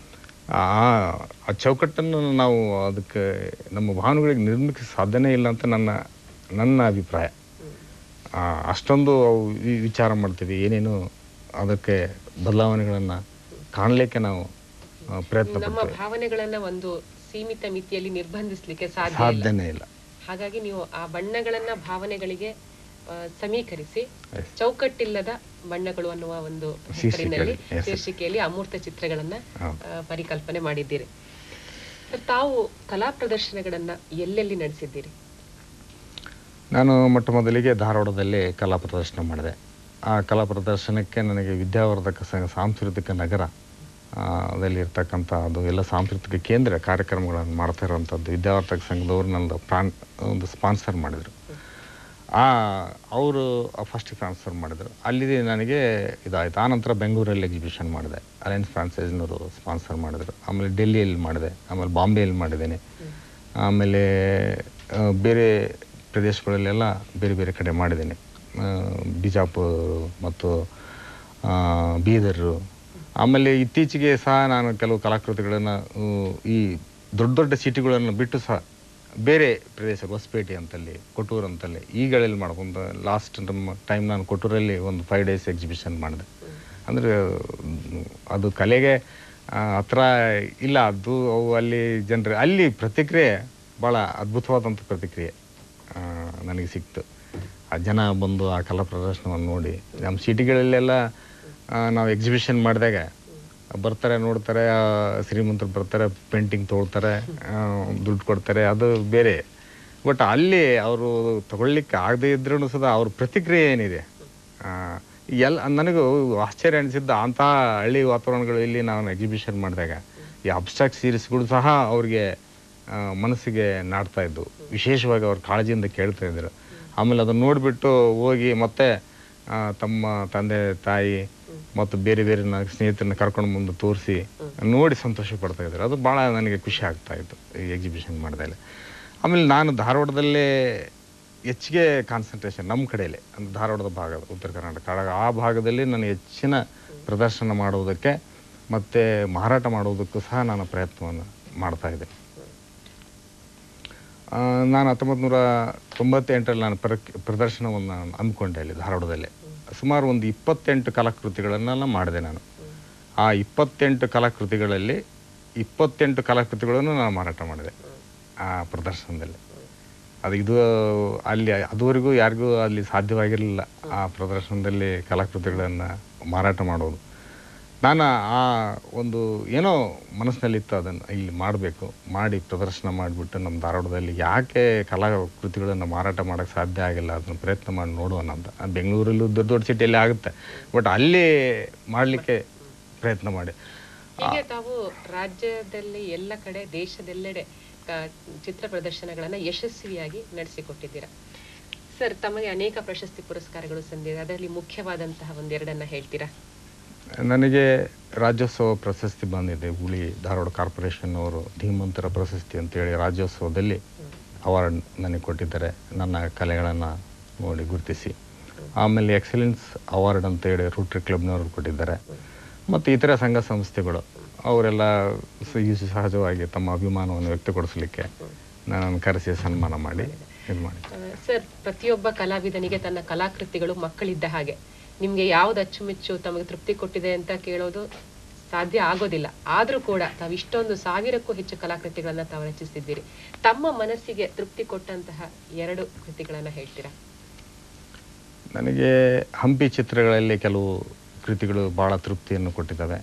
ಆ ಆ ಚೌಕಟ್ಟನ್ನು ನಾವು ಅದಕ್ಕೆ ನಮ್ಮ ಭಾವನೆಗಳಿಗೆ ನಿರ್ಮಿಸ ಸಾಧ್ಯನೇ ಇಲ್ಲ ಅಂತ ನನ್ನ ನನ್ನ ಅಭಿಪ್ರಾಯ ಆ, ಅಷ್ಟೊಂದು ಅವು ವಿ- ವಿಚಾರ ಮಾಡ್ತೀವಿ ಏನೇನು ಅದಕ್ಕೆ ಬದಲಾವಣೆಗಳನ್ನು ಕಾಣಲಿಕ್ಕೆ ನಾವು ಆ, ಪ್ರಯತ್ನ
ನಮ್ಮ
ಪಡ್ತೇವೆ
ಭಾವನೆಗಳನ್ನ ಒಂದು ಸೀಮಿತ ಮಿತಿಯಲ್ಲಿ ನಿರ್ಬಂಧಿಸ್ಲಿಕ್ಕೆ ಸಾಧ್ಯ ಇಲ್ಲ
ಸಾಧ್ಯನೇ ಇಲ್ಲ
ಹಾಗಾಗಿ ನೀವು ಆ ಬಣ್ಣಗಳನ್ನ ಭಾವನೆಗಳಿಗೆ ಆ, ಸಮೀಕರಿಸಿ
Yes.
ಚೌಕಟ್ಟಿಲ್ಲದ ಬಣ್ಣಗಳು ಅನ್ನುವ ಒಂದು ಹೆಸರಿನಲ್ಲಿ
ಶೀರ್ಷಿಕೆಯಲ್ಲಿ, yes.
ಶೀರ್ಷಿಕೆಯಲ್ಲಿ ಅಮೂರ್ತ ಚಿತ್ರಗಳನ್ನ
ಹೌದು.
ಆ, ಪರಿಕಲ್ಪನೆ ಮಾಡಿದ್ದೀರಿ ಸರ್, ತಾವು ಕಲಾ ಪ್ರದರ್ಶನಗಳನ್ನ ಎಲ್ಲೆಲ್ಲಿ ನಡೆಸಿದ್ದೀರಿ
ನಾನು ಮೊಟ್ಟ ಮೊದಲಿಗೆ ಧಾರವಾಡದಲ್ಲಿ ಕಲಾ ಪ್ರದರ್ಶನ ಮಾಡಿದೆ ಆ ಕಲಾ ಪ್ರದರ್ಶನಕ್ಕೆ ನನಗೆ ವಿದ್ಯಾವರ್ಧಕ ಸಂಘ ಸಾಂಸ್ಕೃತಿಕ ನಗರ ಆ, ದಲ್ಲಿ ಇರ್ತಕ್ಕಂಥ ಅದು ಎಲ್ಲ ಸಾಂಸ್ಕೃತಿಕ ಕೇಂದ್ರ ಕಾರ್ಯಕ್ರಮಗಳನ್ನು ಮಾಡ್ತಾ ಇರೋವಂಥದ್ದು ವಿದ್ಯಾವರ್ಧಕ ಸಂಘದವರು ನನ್ನದು ಪ್ರಾನ್ ಒಂದು ಸ್ಪಾನ್ಸರ್ ಮಾಡಿದರು ಆ ಅವರು ಫಸ್ಟ್ ಟ್ರಾನ್ಸ್ಫರ್ ಮಾಡಿದರು ಅಲ್ಲಿ ನನಗೆ ಇದಾಯಿತು ಆನಂತರ ಬೆಂಗಳೂರಲ್ಲಿ ಎಕ್ಸಿಬಿಷನ್ ಮಾಡಿದೆ ಅಲಯನ್ಸ್ ಫ್ರಾನ್ಸೈಸ್ನವರು ಸ್ಪಾನ್ಸರ್ ಮಾಡಿದರು ಆಮೇಲೆ ಡೆಲ್ಲಿಯಲ್ಲಿ ಮಾಡಿದೆ ಆಮೇಲೆ ಬಾಂಬೆಯಲ್ಲಿ ಮಾಡಿದ್ದೇನೆ ಆಮೇಲೆ ಆ, ಬೇರೆ ಪ್ರದೇಶಗಳಲ್ಲೆಲ್ಲ ಬೇರೆ ಬೇರೆ ಕಡೆ ಮಾಡಿದ್ದೇನೆ ಆ, ಬಿಜಾಪುರ ಮತ್ತು ಆ, ಬೀದರು ಆಮೇಲೆ ಇತ್ತೀಚೆಗೆ ಸಹ ನಾನು ಕೆಲವು ಕಲಾಕೃತಿಗಳನ್ನು ಈ ದೊಡ್ಡ ದೊಡ್ಡ ಸಿಟಿಗಳನ್ನು ಬಿಟ್ಟು ಸಹ ಬೇರೆ ಪ್ರದೇಶ ಹೊಸಪೇಟೆ ಅಂತಲ್ಲಿ ಕೊಟ್ಟೂರು ಅಂತಲ್ಲಿ ಈಗಳಲ್ಲಿ ಮಾಡ್ಕೊಂಡು ಲಾಸ್ಟ್ ನಮ್ಮ ಟೈಮ್ ನಾನು ಕೊಟ್ಟೂರಲ್ಲಿ ಒಂದು ಫೈವ್ ಡೇಸ್ ಎಕ್ಸಿಬಿಷನ್ ಮಾಡಿದೆ ಅಂದರೆ ಅದು ಕಲೆಗೆ ಆ, ಹತ್ರ ಇಲ್ಲ ಅದು ಅವು ಅಲ್ಲಿ ಜನರು ಅಲ್ಲಿ ಪ್ರತಿಕ್ರಿಯೆ ಭಾಳ ಅದ್ಭುತವಾದಂಥ ಪ್ರತಿಕ್ರಿಯೆ ಆ, ನನಗೆ ಸಿಕ್ತು ಆ ಜನ ಬಂದು ಆ ಕಲಾ ಪ್ರದರ್ಶನವನ್ನು ನೋಡಿ ನಮ್ಮ ಸಿಟಿಗಳಲ್ಲೆಲ್ಲ ಆ, ನಾವು ಎಕ್ಸಿಬಿಷನ್ ಮಾಡಿದಾಗ ಬರ್ತಾರೆ ನೋಡ್ತಾರೆ ಆ, ಶ್ರೀಮಂತರು ಬರ್ತಾರೆ ಪೇಂಟಿಂಗ್ ತೊಗೊಳ್ತಾರೆ ಆ, ದುಡ್ಡು ಕೊಡ್ತಾರೆ ಅದು ಬೇರೆ ಬಟ್ ಅಲ್ಲಿ ಅವರು ತಗೊಳ್ಲಿಕ್ಕೆ ಆಗದೇ ಇದ್ರೂ ಸಹ ಅವ್ರ ಪ್ರತಿಕ್ರಿಯೆ ಏನಿದೆ ಆ, ಎಲ್ಲ ನನಗೂ ಆಶ್ಚರ್ಯ ಅನಿಸಿದ್ದ ಅಂಥ ಹಳ್ಳಿ ವಾತಾವರಣಗಳು ಇಲ್ಲಿ ನಾವು ಎಕ್ಸಿಬಿಷನ್ ಮಾಡಿದಾಗ ಈ ಅಬ್ಸ್ಟ್ರಾಕ್ಟ್ ಸೀರೀಸ್ಗಳು ಸಹ ಅವ್ರಿಗೆ ಆ, ಮನಸ್ಸಿಗೆ ನಾಡ್ತಾ ಇದ್ದು ವಿಶೇಷವಾಗಿ ಅವ್ರ ಕಾಳಜಿಯಿಂದ ಕೇಳ್ತಾ ಇದ್ರು ಆಮೇಲೆ ಅದನ್ನು ನೋಡಿಬಿಟ್ಟು ಹೋಗಿ ಮತ್ತೆ ಆ, ತಮ್ಮ ತಂದೆ ತಾಯಿ ಮತ್ತು ಬೇರೆ ಬೇರೆ ನ- ಸ್ನೇಹಿತರನ್ನ ಕರ್ಕೊಂಡು ಮುಂದೆ ತೋರಿಸಿ ನೋಡಿ ಸಂತೋಷ ಪಡ್ತಾ ಇದ್ರು ಅದು ಭಾಳ ನನಗೆ ಖುಷಿ ಆಗ್ತಾ ಇತ್ತು ಈ ಎಕ್ಸಿಬಿಷನ್ ಮಾಡಿದಾಗ ಆಮೇಲೆ ನಾನು ಧಾರವಾಡದಲ್ಲೇ ಹೆಚ್ಚಿಗೆ ಕಾನ್ಸಂಟ್ರೇಷನ್ ನಮ್ಮ ಕಡೆಯಲ್ಲೇ ಅಂದ್ರೆ ಧಾರವಾಡದ ಭಾಗದ ಉತ್ತರ ಕರ್ನಾಟಕ ಕಾಡ- ಆ ಭಾಗದಲ್ಲಿ ನಾನು ಹೆಚ್ಚಿನ ಪ್ರದರ್ಶನ ಮಾಡುವುದಕ್ಕೆ ಮತ್ತು ಮಾರಾಟ ಮಾಡುವುದಕ್ಕೂ ಸಹ ನಾನು ಪ್ರಯತ್ನವನ್ನು ಮಾಡ್ತಾ ಇದ್ದೆ ಆ, ನಾನು ಹತ್ತೊಂಬತ್ತು ನೂರ ತೊಂಬತ್ತೆಂಟರಲ್ಲಿ ನಾನು ಪ್ರ ಪ್ರದರ್ಶನವನ್ನು ನಾನು ಹಮ್ಮಿಕೊಂಡೆ ಅಲ್ಲಿ ಧಾರವಾಡದಲ್ಲೇ ಸುಮಾರು ಒಂದು ಇಪ್ಪತ್ತೆಂಟು ಕಲಾಕೃತಿಗಳನ್ನೆಲ್ಲ ಮಾಡಿದೆ ನಾನು ಆ ಇಪ್ಪತ್ತೆಂಟು ಕಲಾಕೃತಿಗಳಲ್ಲಿ ಇಪ್ಪತ್ತೆಂಟು ಕಲಾಕೃತಿಗಳನ್ನು ನಾನು ಮಾರಾಟ ಮಾಡಿದೆ ಆ ಪ್ರದರ್ಶನದಲ್ಲಿ ಅದು ಇದು ಅಲ್ಲಿ ಅದುವರೆಗೂ ಯಾರಿಗೂ ಅಲ್ಲಿ ಸಾಧ್ಯವಾಗಿರಲಿಲ್ಲ ಆ ಪ್ರದರ್ಶನದಲ್ಲಿ ಕಲಾಕೃತಿಗಳನ್ನು ಮಾರಾಟ ಮಾಡೋದು ನಾನು ಆ ಒಂದು ಏನೋ ಮನಸ್ಸಿನಲ್ಲಿತ್ತು ಅದನ್ನು ಇಲ್ಲಿ ಮಾಡಬೇಕು ಮಾಡಿ ಪ್ರದರ್ಶನ ಮಾಡಿಬಿಟ್ಟು ನಮ್ಮ ಧಾರವಾಡದಲ್ಲಿ ಯಾಕೆ ಕಲಾಕೃತಿಗಳನ್ನು ಮಾರಾಟ ಮಾಡೋಕ್ಕೆ ಸಾಧ್ಯ ಆಗಿಲ್ಲ ಅದನ್ನು ಪ್ರಯತ್ನ ಮಾಡಿ ನೋಡೋಣ ಅಂತ ಆ ಬೆಂಗಳೂರಲ್ಲೂ ದೊಡ್ಡ ದೊಡ್ಡ ಸಿಟಿಯಲ್ಲಿ ಆಗುತ್ತೆ ಬಟ್ ಅಲ್ಲಿ ಮಾಡಲಿಕ್ಕೆ ಪ್ರಯತ್ನ ಮಾಡಿ
ಹೀಗೆ ತಾವು ರಾಜ್ಯದಲ್ಲಿ ಎಲ್ಲ ಕಡೆ ದೇಶದೆಲ್ಲೆಡೆ ಆ, ಚಿತ್ರ ಪ್ರದರ್ಶನಗಳನ್ನ ಯಶಸ್ವಿಯಾಗಿ ನಡೆಸಿಕೊಟ್ಟಿದ್ದೀರಾ ಸರ್ ತಮಗೆ ಅನೇಕ ಪ್ರಶಸ್ತಿ ಪುರಸ್ಕಾರಗಳು ಸಂದಿದೆ ಅದರಲ್ಲಿ ಮುಖ್ಯವಾದಂತಹ ಒಂದೆರಡನ್ನ ಹೇಳ್ತೀರಾ
ನನಗೆ ರಾಜ್ಯೋತ್ಸವ ಪ್ರಶಸ್ತಿ ಬಂದಿದೆ ಹುಳಿ ಧಾರವಾಡ ಕಾರ್ಪೊರೇಷನ್ ಅವರು ಧೀಮಂತರ ಪ್ರಶಸ್ತಿ ಅಂತೇಳಿ ರಾಜ್ಯೋತ್ಸವದಲ್ಲಿ ಅವಾರ್ಡ್ ನನಗೆ ಕೊಟ್ಟಿದ್ದಾರೆ ನನ್ನ ಕಲೆಗಳನ್ನು ನೋಡಿ ಗುರುತಿಸಿ ಆಮೇಲೆ ಎಕ್ಸಲೆನ್ಸ್ ಅವಾರ್ಡ್ ಅಂತೇಳಿ ರೂಟ್ರಿ ಕ್ಲಬ್ನವರು ಕೊಟ್ಟಿದ್ದಾರೆ ಮತ್ತು ಇತರ ಸಂಘ ಸಂಸ್ಥೆಗಳು ಅವರೆಲ್ಲ ಸ- ಈ ಸಹಜವಾಗಿ ತಮ್ಮ ಅಭಿಮಾನವನ್ನು ವ್ಯಕ್ತಪಡಿಸಲಿಕ್ಕೆ ನನ್ನನ್ನು ಕರೆಸಿ ಸನ್ಮಾನ ಮಾಡಿ ಇದು ಮಾಡಿ
ಆ, ಸರ್ ಪ್ರತಿಯೊಬ್ಬ ಕಲಾವಿದನಿಗೆ ತನ್ನ ಕಲಾಕೃತಿಗಳು ಮಕ್ಕಳಿದ್ದ ಹಾಗೆ ನಿಮ್ಗೆ ಯಾವ್ದು ಅಚ್ಚುಮೆಚ್ಚು ತಮಗೆ ತೃಪ್ತಿ ಕೊಟ್ಟಿದೆ ಅಂತ ಕೇಳೋದು ಸಾಧ್ಯ ಆಗೋದಿಲ್ಲ ಆದ್ರೂ ಕೂಡ ತಾವು ಇಷ್ಟೊಂದು ಸಾವಿರಕ್ಕೂ ಹೆಚ್ಚು ಕಲಾಕೃತಿಗಳನ್ನ ತಾವು ರಚಿಸಿದ್ದೀರಿ ತಮ್ಮ ಮನಸ್ಸಿಗೆ ತೃಪ್ತಿ ಕೊಟ್ಟಂತಹ ಎರಡು ಕೃತಿಗಳನ್ನ ಹೇಳ್ತೀರಾ
ನನಗೆ ಹಂಪಿ ಚಿತ್ರಗಳಲ್ಲಿ ಕೆಲವು ಕೃತಿಗಳು ಭಾಳ ತೃಪ್ತಿಯನ್ನು ಕೊಟ್ಟಿದ್ದಾವೆ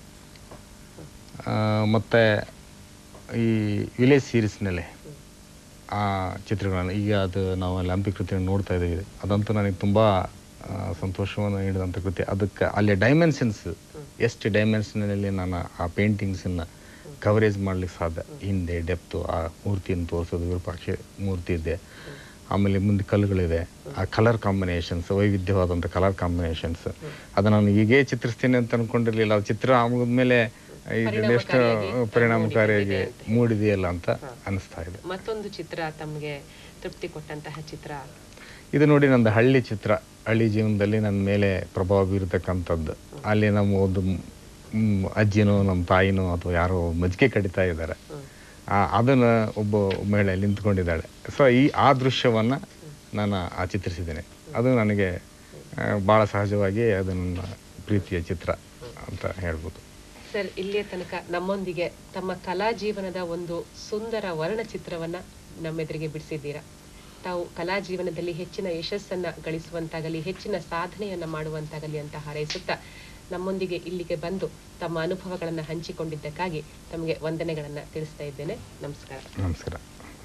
ಆ, ಮತ್ತೆ ಈ ವಿಲೇಜ್ ಸೀರೀಸ್ನಲ್ಲಿ ಆ ಚಿತ್ರಗಳನ್ನು ಈಗ ಅದು ನಾವು ಅಲ್ಲಿ ಹಂಪಿ ಕೃತಿಯನ್ನು ನೋಡ್ತಾ ಇದ್ದೀವಿ ಅದಂತೂ ನನಗೆ ತುಂಬ ಸಂತೋಷವನ್ನು ನೀಡಿದಂಥ ಕೃತಿ ಅದಕ್ಕೆ ಅಲ್ಲಿ ಡೈಮೆನ್ಷನ್ಸ್ ಎಷ್ಟು ಡೈಮೆನ್ಷನಲ್ಲಿ ನಾನು ಆ ಪೇಂಟಿಂಗ್ಸನ್ನು ಕವರೇಜ್ ಮಾಡ್ಲಿಕ್ಕೆ ಸಾಧ್ಯ ಹಿಂದೆ ಡೆಪ್ತು ಆ ಮೂರ್ತಿಯನ್ನು ತೋರಿಸೋದು ವಿರೂಪಾಕ್ಷ ಮೂರ್ತಿ ಇದೆ ಆಮೇಲೆ ಮುಂದೆ ಕಲ್ಲುಗಳಿದೆ ಆ ಕಲರ್ ಕಾಂಬಿನೇಷನ್ಸ್ ವೈವಿಧ್ಯವಾದಂಥ ಕಲರ್ ಕಾಂಬಿನೇಷನ್ಸ್ ಅದು ನಾನು ಹೀಗೇ ಚಿತ್ರಿಸ್ತೀನಿ ಅಂತ ಅನ್ಕೊಂಡಿರ್ಲಿಲ್ಲ ಅದು ಚಿತ್ರ ಆಮೇಲೆ ನೆಕ್ಸ್ಟ್
ಪರಿಣಾಮಕಾರಿಯಾಗಿ
ಪರಿಣಾಮಕಾರಿಯಾಗಿ ಮೂಡಿದೆಯಲ್ಲ ಅಂತ ಅನಿಸ್ತಾ ಇದೆ
ಮತ್ತೊಂದು ಚಿತ್ರ ತಮಗೆ ತೃಪ್ತಿ ಕೊಟ್ಟಂತಹ ಚಿತ್ರ
ಇದು ನೋಡಿ ನಂದು ಹಳ್ಳಿ ಚಿತ್ರ ಹಳ್ಳಿ ಜೀವನದಲ್ಲಿ ನನ್ನ ಮೇಲೆ ಪ್ರಭಾವ ಬೀರತಕ್ಕಂಥದ್ದು ಅಲ್ಲಿ ನಮ್ಮ ಒಂದು ಮ್, ಅಜ್ಜಿನೋ ನಮ್ಮ ತಾಯಿನೋ ಅಥವಾ ಯಾರೋ ಮಜ್ಜಿಗೆ ಕಡಿತಾ ಇದ್ದಾರೆ ಆ, ಅದನ್ನ ಒಬ್ಬ ಮಹಿಳೆ ನಿಂತ್ಕೊಂಡಿದ್ದಾಳೆ ಸೊ ಈ ಆ ದೃಶ್ಯವನ್ನ ನಾನು ಆ ಚಿತ್ರಿಸಿದ್ದೇನೆ ಅದು ನನಗೆ ಭಾಳ ಸಹಜವಾಗಿ ಅದು ನನ್ನ ಪ್ರೀತಿಯ ಚಿತ್ರ ಅಂತ ಹೇಳ್ಬೋದು
ಸರ್ ಇಲ್ಲಿಯ ತನಕ ನಮ್ಮೊಂದಿಗೆ ತಮ್ಮ ಕಲಾ ಜೀವನದ ಒಂದು ಸುಂದರ ವರ್ಣಚಿತ್ರವನ್ನ ನಮ್ಮೆದುರಿಗೆ ಬಿಡಿಸಿದ್ದೀರಾ ತಾವು ಕಲಾ ಜೀವನದಲ್ಲಿ ಹೆಚ್ಚಿನ ಯಶಸ್ಸನ್ನ ಗಳಿಸುವಂತಾಗಲಿ ಹೆಚ್ಚಿನ ಸಾಧನೆಯನ್ನ ಮಾಡುವಂತಾಗಲಿ ಅಂತ ಹಾರೈಸುತ್ತಾ ನಮ್ಮೊಂದಿಗೆ ಇಲ್ಲಿಗೆ ಬಂದು ತಮ್ಮ ಅನುಭವಗಳನ್ನ ಹಂಚಿಕೊಂಡಿದ್ದಕ್ಕಾಗಿ ತಮಗೆ ವಂದನೆಗಳನ್ನ ತಿಳಿಸ್ತಾ ಇದ್ದೇನೆ ನಮಸ್ಕಾರ
ನಮಸ್ಕಾರ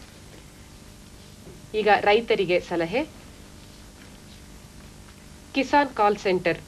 ಈಗ ರೈತರಿಗೆ ಸಲಹೆ ಕಿಸಾನ್ ಕಾಲ್ ಸೆಂಟರ್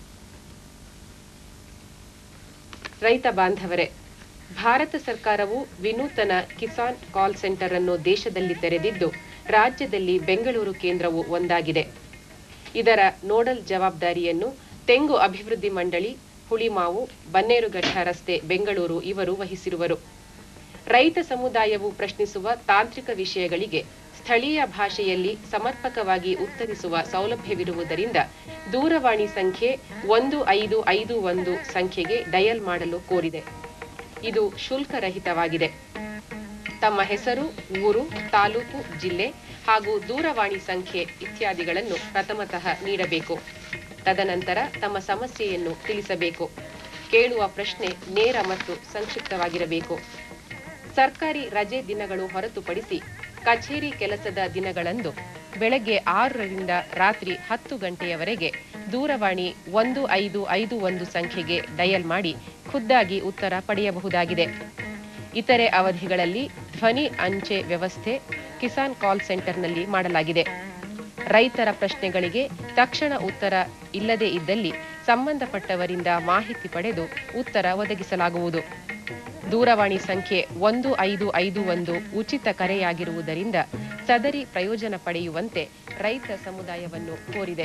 ರೈತ ಬಾಂಧವರೇ ಭಾರತ ಸರ್ಕಾರವು ವಿನೂತನ ಕಿಸಾನ್ ಕಾಲ್ ಸೆಂಟರ್ ಅನ್ನು ದೇಶದಲ್ಲಿ ತೆರೆದಿದ್ದು ರಾಜ್ಯದಲ್ಲಿ ಬೆಂಗಳೂರು ಕೇಂದ್ರವು ಒಂದಾಗಿದೆ ಇದರ ನೋಡಲ್ ಜವಾಬ್ದಾರಿಯನ್ನು ತೆಂಗು ಅಭಿವೃದ್ಧಿ ಮಂಡಳಿ ಹುಳಿಮಾವು ಬನ್ನೇರುಘಟ್ಟ ರಸ್ತೆ ಬೆಂಗಳೂರು ಇವರು ವಹಿಸಿರುವರು ರೈತ ಸಮುದಾಯವು ಪ್ರಶ್ನಿಸುವ ತಾಂತ್ರಿಕ ವಿಷಯಗಳಿಗೆ ಸ್ಥಳೀಯ ಭಾಷೆಯಲ್ಲಿ ಸಮರ್ಪಕವಾಗಿ ಉತ್ತರಿಸುವ ಸೌಲಭ್ಯವಿರುವುದರಿಂದ ದೂರವಾಣಿ ಸಂಖ್ಯೆ ಒಂದು ಐದು ಐದು ಒಂದು ಸಂಖ್ಯೆಗೆ ಡಯಲ್ ಮಾಡಲು ಕೋರಿದೆ ಇದು ಶುಲ್ಕರಹಿತವಾಗಿದೆ ತಮ್ಮ ಹೆಸರು ಊರು ತಾಲೂಕು ಜಿಲ್ಲೆ ಹಾಗೂ ದೂರವಾಣಿ ಸಂಖ್ಯೆ ಇತ್ಯಾದಿಗಳನ್ನು ಪ್ರಥಮತಃ ನೀಡಬೇಕು ತದನಂತರ ತಮ್ಮ ಸಮಸ್ಯೆಯನ್ನು ತಿಳಿಸಬೇಕು ಕೇಳುವ ಪ್ರಶ್ನೆ ನೇರ ಮತ್ತು ಸಂಕ್ಷಿಪ್ತವಾಗಿರಬೇಕು ಸರ್ಕಾರಿ ರಜೆ ದಿನಗಳು ಹೊರತುಪಡಿಸಿ ಕಚೇರಿ ಕೆಲಸದ ದಿನಗಳಂದು ಬೆಳಗ್ಗೆ ಆರರಿಂದ ರಾತ್ರಿ ಹತ್ತು ಗಂಟೆಯವರೆಗೆ ದೂರವಾಣಿ ಒಂದು ಐದು ಐದು ಒಂದು ಸಂಖ್ಯೆಗೆ ಡಯಲ್ ಮಾಡಿ ಖುದ್ದಾಗಿ ಉತ್ತರ ಪಡೆಯಬಹುದಾಗಿದೆ ಇತರೆ ಅವಧಿಗಳಲ್ಲಿ ಧ್ವನಿ ಅಂಚೆ ವ್ಯವಸ್ಥೆ ಕಿಸಾನ್ ಕಾಲ್ ಸೆಂಟರ್ನಲ್ಲಿ ಮಾಡಲಾಗಿದೆ ರೈತರ ಪ್ರಶ್ನೆಗಳಿಗೆ ತಕ್ಷಣ ಉತ್ತರ ಇಲ್ಲದೇ ಇದ್ದಲ್ಲಿ ಸಂಬಂಧಪಟ್ಟವರಿಂದ ಮಾಹಿತಿ ಪಡೆದು ಉತ್ತರ ಒದಗಿಸಲಾಗುವುದು ದೂರವಾಣಿ ಸಂಖ್ಯೆ ಒಂದು ಐದು ಐದು ಒಂದು ಉಚಿತ ಕರೆಯಾಗಿರುವುದರಿಂದ ಸದರಿ ಪ್ರಯೋಜನ ಪಡೆಯುವಂತೆ ರೈತ ಸಮುದಾಯವನ್ನು ಕೋರಿದೆ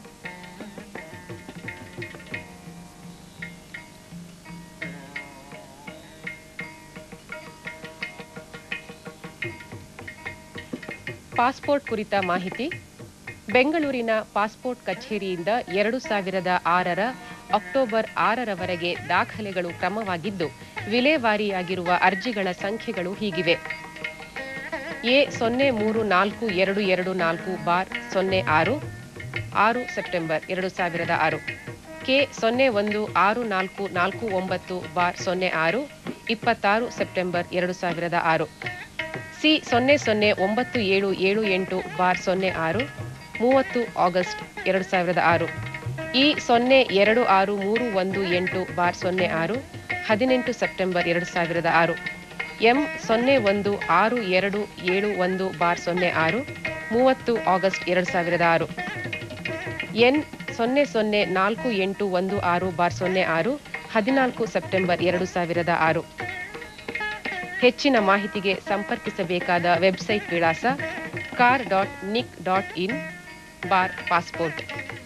ಪಾಸ್ಪೋರ್ಟ್ ಕುರಿತ ಮಾಹಿತಿ ಬೆಂಗಳೂರಿನ ಪಾಸ್ಪೋರ್ಟ್ ಕಚೇರಿಯಿಂದ ಎರಡು ಸಾವಿರದ ಆರರ ಅಕ್ಟೋಬರ್ ಆರರವರೆಗೆ ದಾಖಲೆಗಳು ಕ್ರಮವಾಗಿದ್ದು ವಿಲೇವಾರಿಯಾಗಿರುವ ಅರ್ಜಿಗಳ ಸಂಖ್ಯೆಗಳು ಹೀಗಿವೆ ಎ ಸೊನ್ನೆ ಮೂರು ನಾಲ್ಕು ಎರಡು ಎರಡು ನಾಲ್ಕು ಬಾರ್ ಸೊನ್ನೆ ಆರು ಆರು ಸೆಪ್ಟೆಂಬರ್ ಎರಡು ಸಾವಿರದ ಆರು ಕೆ ಸೊನ್ನೆ ಒಂದು ಆರು ನಾಲ್ಕು ನಾಲ್ಕು ಒಂಬತ್ತು ಬಾರ್ ಸೊನ್ನೆ ಆರು ಇಪ್ಪತ್ತಾರು ಸೆಪ್ಟೆಂಬರ್ ಎರಡು ಸಾವಿರದ ಆರು ಸಿ ಸೊನ್ನೆ ಸೊನ್ನೆ ಒಂಬತ್ತು ಏಳು ಏಳು ಎಂಟು ಬಾರ್ ಸೊನ್ನೆ ಆರು ಮೂವತ್ತು ಆಗಸ್ಟ್ ಎರಡು ಸಾವಿರದ ಆರು ಇ ಸೊನ್ನೆ ಎರಡು ಆರು ಮೂರು ಒಂದು ಎಂಟು ಬಾರ್ ಸೊನ್ನೆ ಆರು ಹದಿನೆಂಟು ಸೆಪ್ಟೆಂಬರ್ ಎರಡು ಸಾವಿರದ ಆರು ಎಂ ಸೊನ್ನೆ ಒಂದು ಆರು ಎರಡು ಏಳು ಒಂದು ಬಾರ್ ಸೊನ್ನೆ ಆರು ಮೂವತ್ತು ಆಗಸ್ಟ್ ಎರಡು ಸಾವಿರದ ಆರು ಎನ್ ಸೊನ್ನೆ ಸೊನ್ನೆ ನಾಲ್ಕು ಎಂಟು ಒಂದು ಆರು ಬಾರ್ ಸೊನ್ನೆ ಆರು ಹದಿನಾಲ್ಕು ಸೆಪ್ಟೆಂಬರ್ ಎರಡು ಸಾವಿರದ ಆರು ಹೆಚ್ಚಿನ ಮಾಹಿತಿಗೆ ಸಂಪರ್ಕಿಸಬೇಕಾದ ವೆಬ್ಸೈಟ್ ವಿಳಾಸ kar dot nic dot in bar passport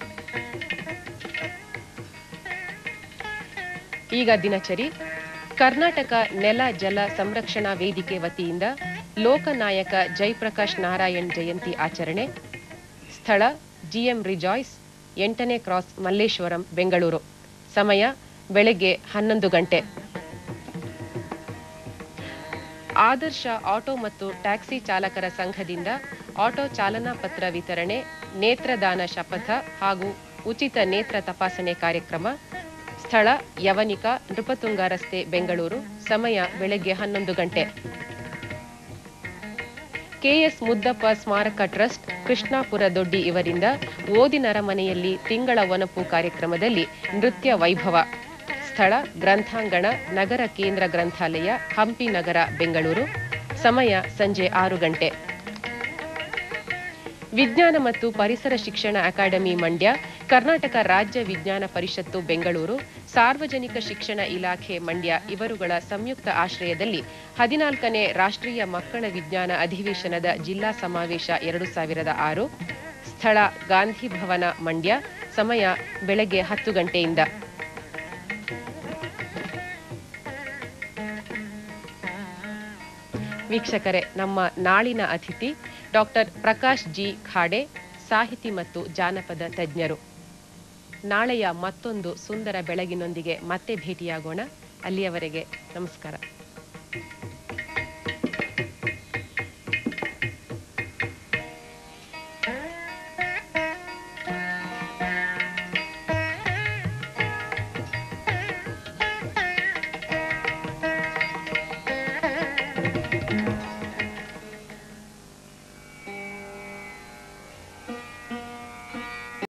ಈಗ ದಿನಚರಿ ಕರ್ನಾಟಕ ನೆಲ ಜಲ ಸಂರಕ್ಷಣಾ ವೇದಿಕೆ ವತಿಯಿಂದ ಲೋಕನಾಯಕ ಜಯಪ್ರಕಾಶ್ ನಾರಾಯಣ್ ಜಯಂತಿ ಆಚರಣೆ ಸ್ಥಳ ಜಿಎಂ ರಿಜಾಯ್ಸ್ ಎಂಟನೇ ಕ್ರಾಸ್ ಮಲ್ಲೇಶ್ವರಂ ಬೆಂಗಳೂರು ಸಮಯ ಬೆಳಗ್ಗೆ ಹನ್ನೊಂದು ಗಂಟೆ ಆದರ್ಶ ಆಟೋ ಮತ್ತು ಟ್ಯಾಕ್ಸಿ ಚಾಲಕರ ಸಂಘದಿಂದ ಆಟೋ ಚಾಲನಾ ಪತ್ರ ವಿತರಣೆ ನೇತ್ರದಾನ ಶಪಥ ಹಾಗೂ ಉಚಿತ ನೇತ್ರ ತಪಾಸಣೆ ಕಾರ್ಯಕ್ರಮ ಸ್ಥಳ ಯವನಿಕ ನೃಪತುಂಗ ರಸ್ತೆ ಬೆಂಗಳೂರು ಸಮಯ ಬೆಳಗ್ಗೆ ಹನ್ನೊಂದು ಗಂಟೆ ಕೆಎಸ್ ಮುದ್ದಪ್ಪ ಸ್ಮಾರಕ ಟ್ರಸ್ಟ್ ಕೃಷ್ಣಾಪುರ ದೊಡ್ಡಿ ಇವರಿಂದ ಓದಿನರ ಮನೆಯಲ್ಲಿ ತಿಂಗಳ ಒನಪು ಕಾರ್ಯಕ್ರಮದಲ್ಲಿ ನೃತ್ಯ ವೈಭವ ಸ್ಥಳ ಗ್ರಂಥಾಂಗಣ ನಗರ ಕೇಂದ್ರ ಗ್ರಂಥಾಲಯ ಹಂಪಿ ನಗರ ಬೆಂಗಳೂರು ಸಮಯ ಸಂಜೆ ಆರು ಗಂಟೆ ವಿಜ್ಞಾನ ಮತ್ತು ಪರಿಸರ ಶಿಕ್ಷಣ ಅಕಾಡೆಮಿ ಮಂಡ್ಯ ಕರ್ನಾಟಕ ರಾಜ್ಯ ವಿಜ್ಞಾನ ಪರಿಷತ್ತು ಬೆಂಗಳೂರು ಸಾರ್ವಜನಿಕ ಶಿಕ್ಷಣ ಇಲಾಖೆ ಮಂಡ್ಯ ಇವರುಗಳ ಸಂಯುಕ್ತ ಆಶ್ರಯದಲ್ಲಿ ಹದಿನಾಲ್ಕನೇ ರಾಷ್ಟ್ರೀಯ ಮಕ್ಕಳ ವಿಜ್ಞಾನ ಅಧಿವೇಶನದ ಜಿಲ್ಲಾ ಸಮಾವೇಶ ಎರಡು ಸಾವಿರದ ಆರು ಸ್ಥಳ ಗಾಂಧಿ ಭವನ ಮಂಡ್ಯ ಸಮಯ ಬೆಳಗ್ಗೆ ಹತ್ತು ಗಂಟೆಯಿಂದ ವೀಕ್ಷಕರೇ ನಮ್ಮ ನಾಳಿನ ಅತಿಥಿ ಡಾಕ್ಟರ್ ಪ್ರಕಾಶ್ ಜಿ ಖಾಡೆ ಸಾಹಿತಿ ಮತ್ತು ಜಾನಪದ ತಜ್ಞರು ನಾಳೆಯ ಮತ್ತೊಂದು ಸುಂದರ ಬೆಳಗಿನೊಂದಿಗೆ ಮತ್ತೆ ಭೇಟಿಯಾಗೋಣ ಅಲ್ಲಿಯವರೆಗೆ ನಮಸ್ಕಾರ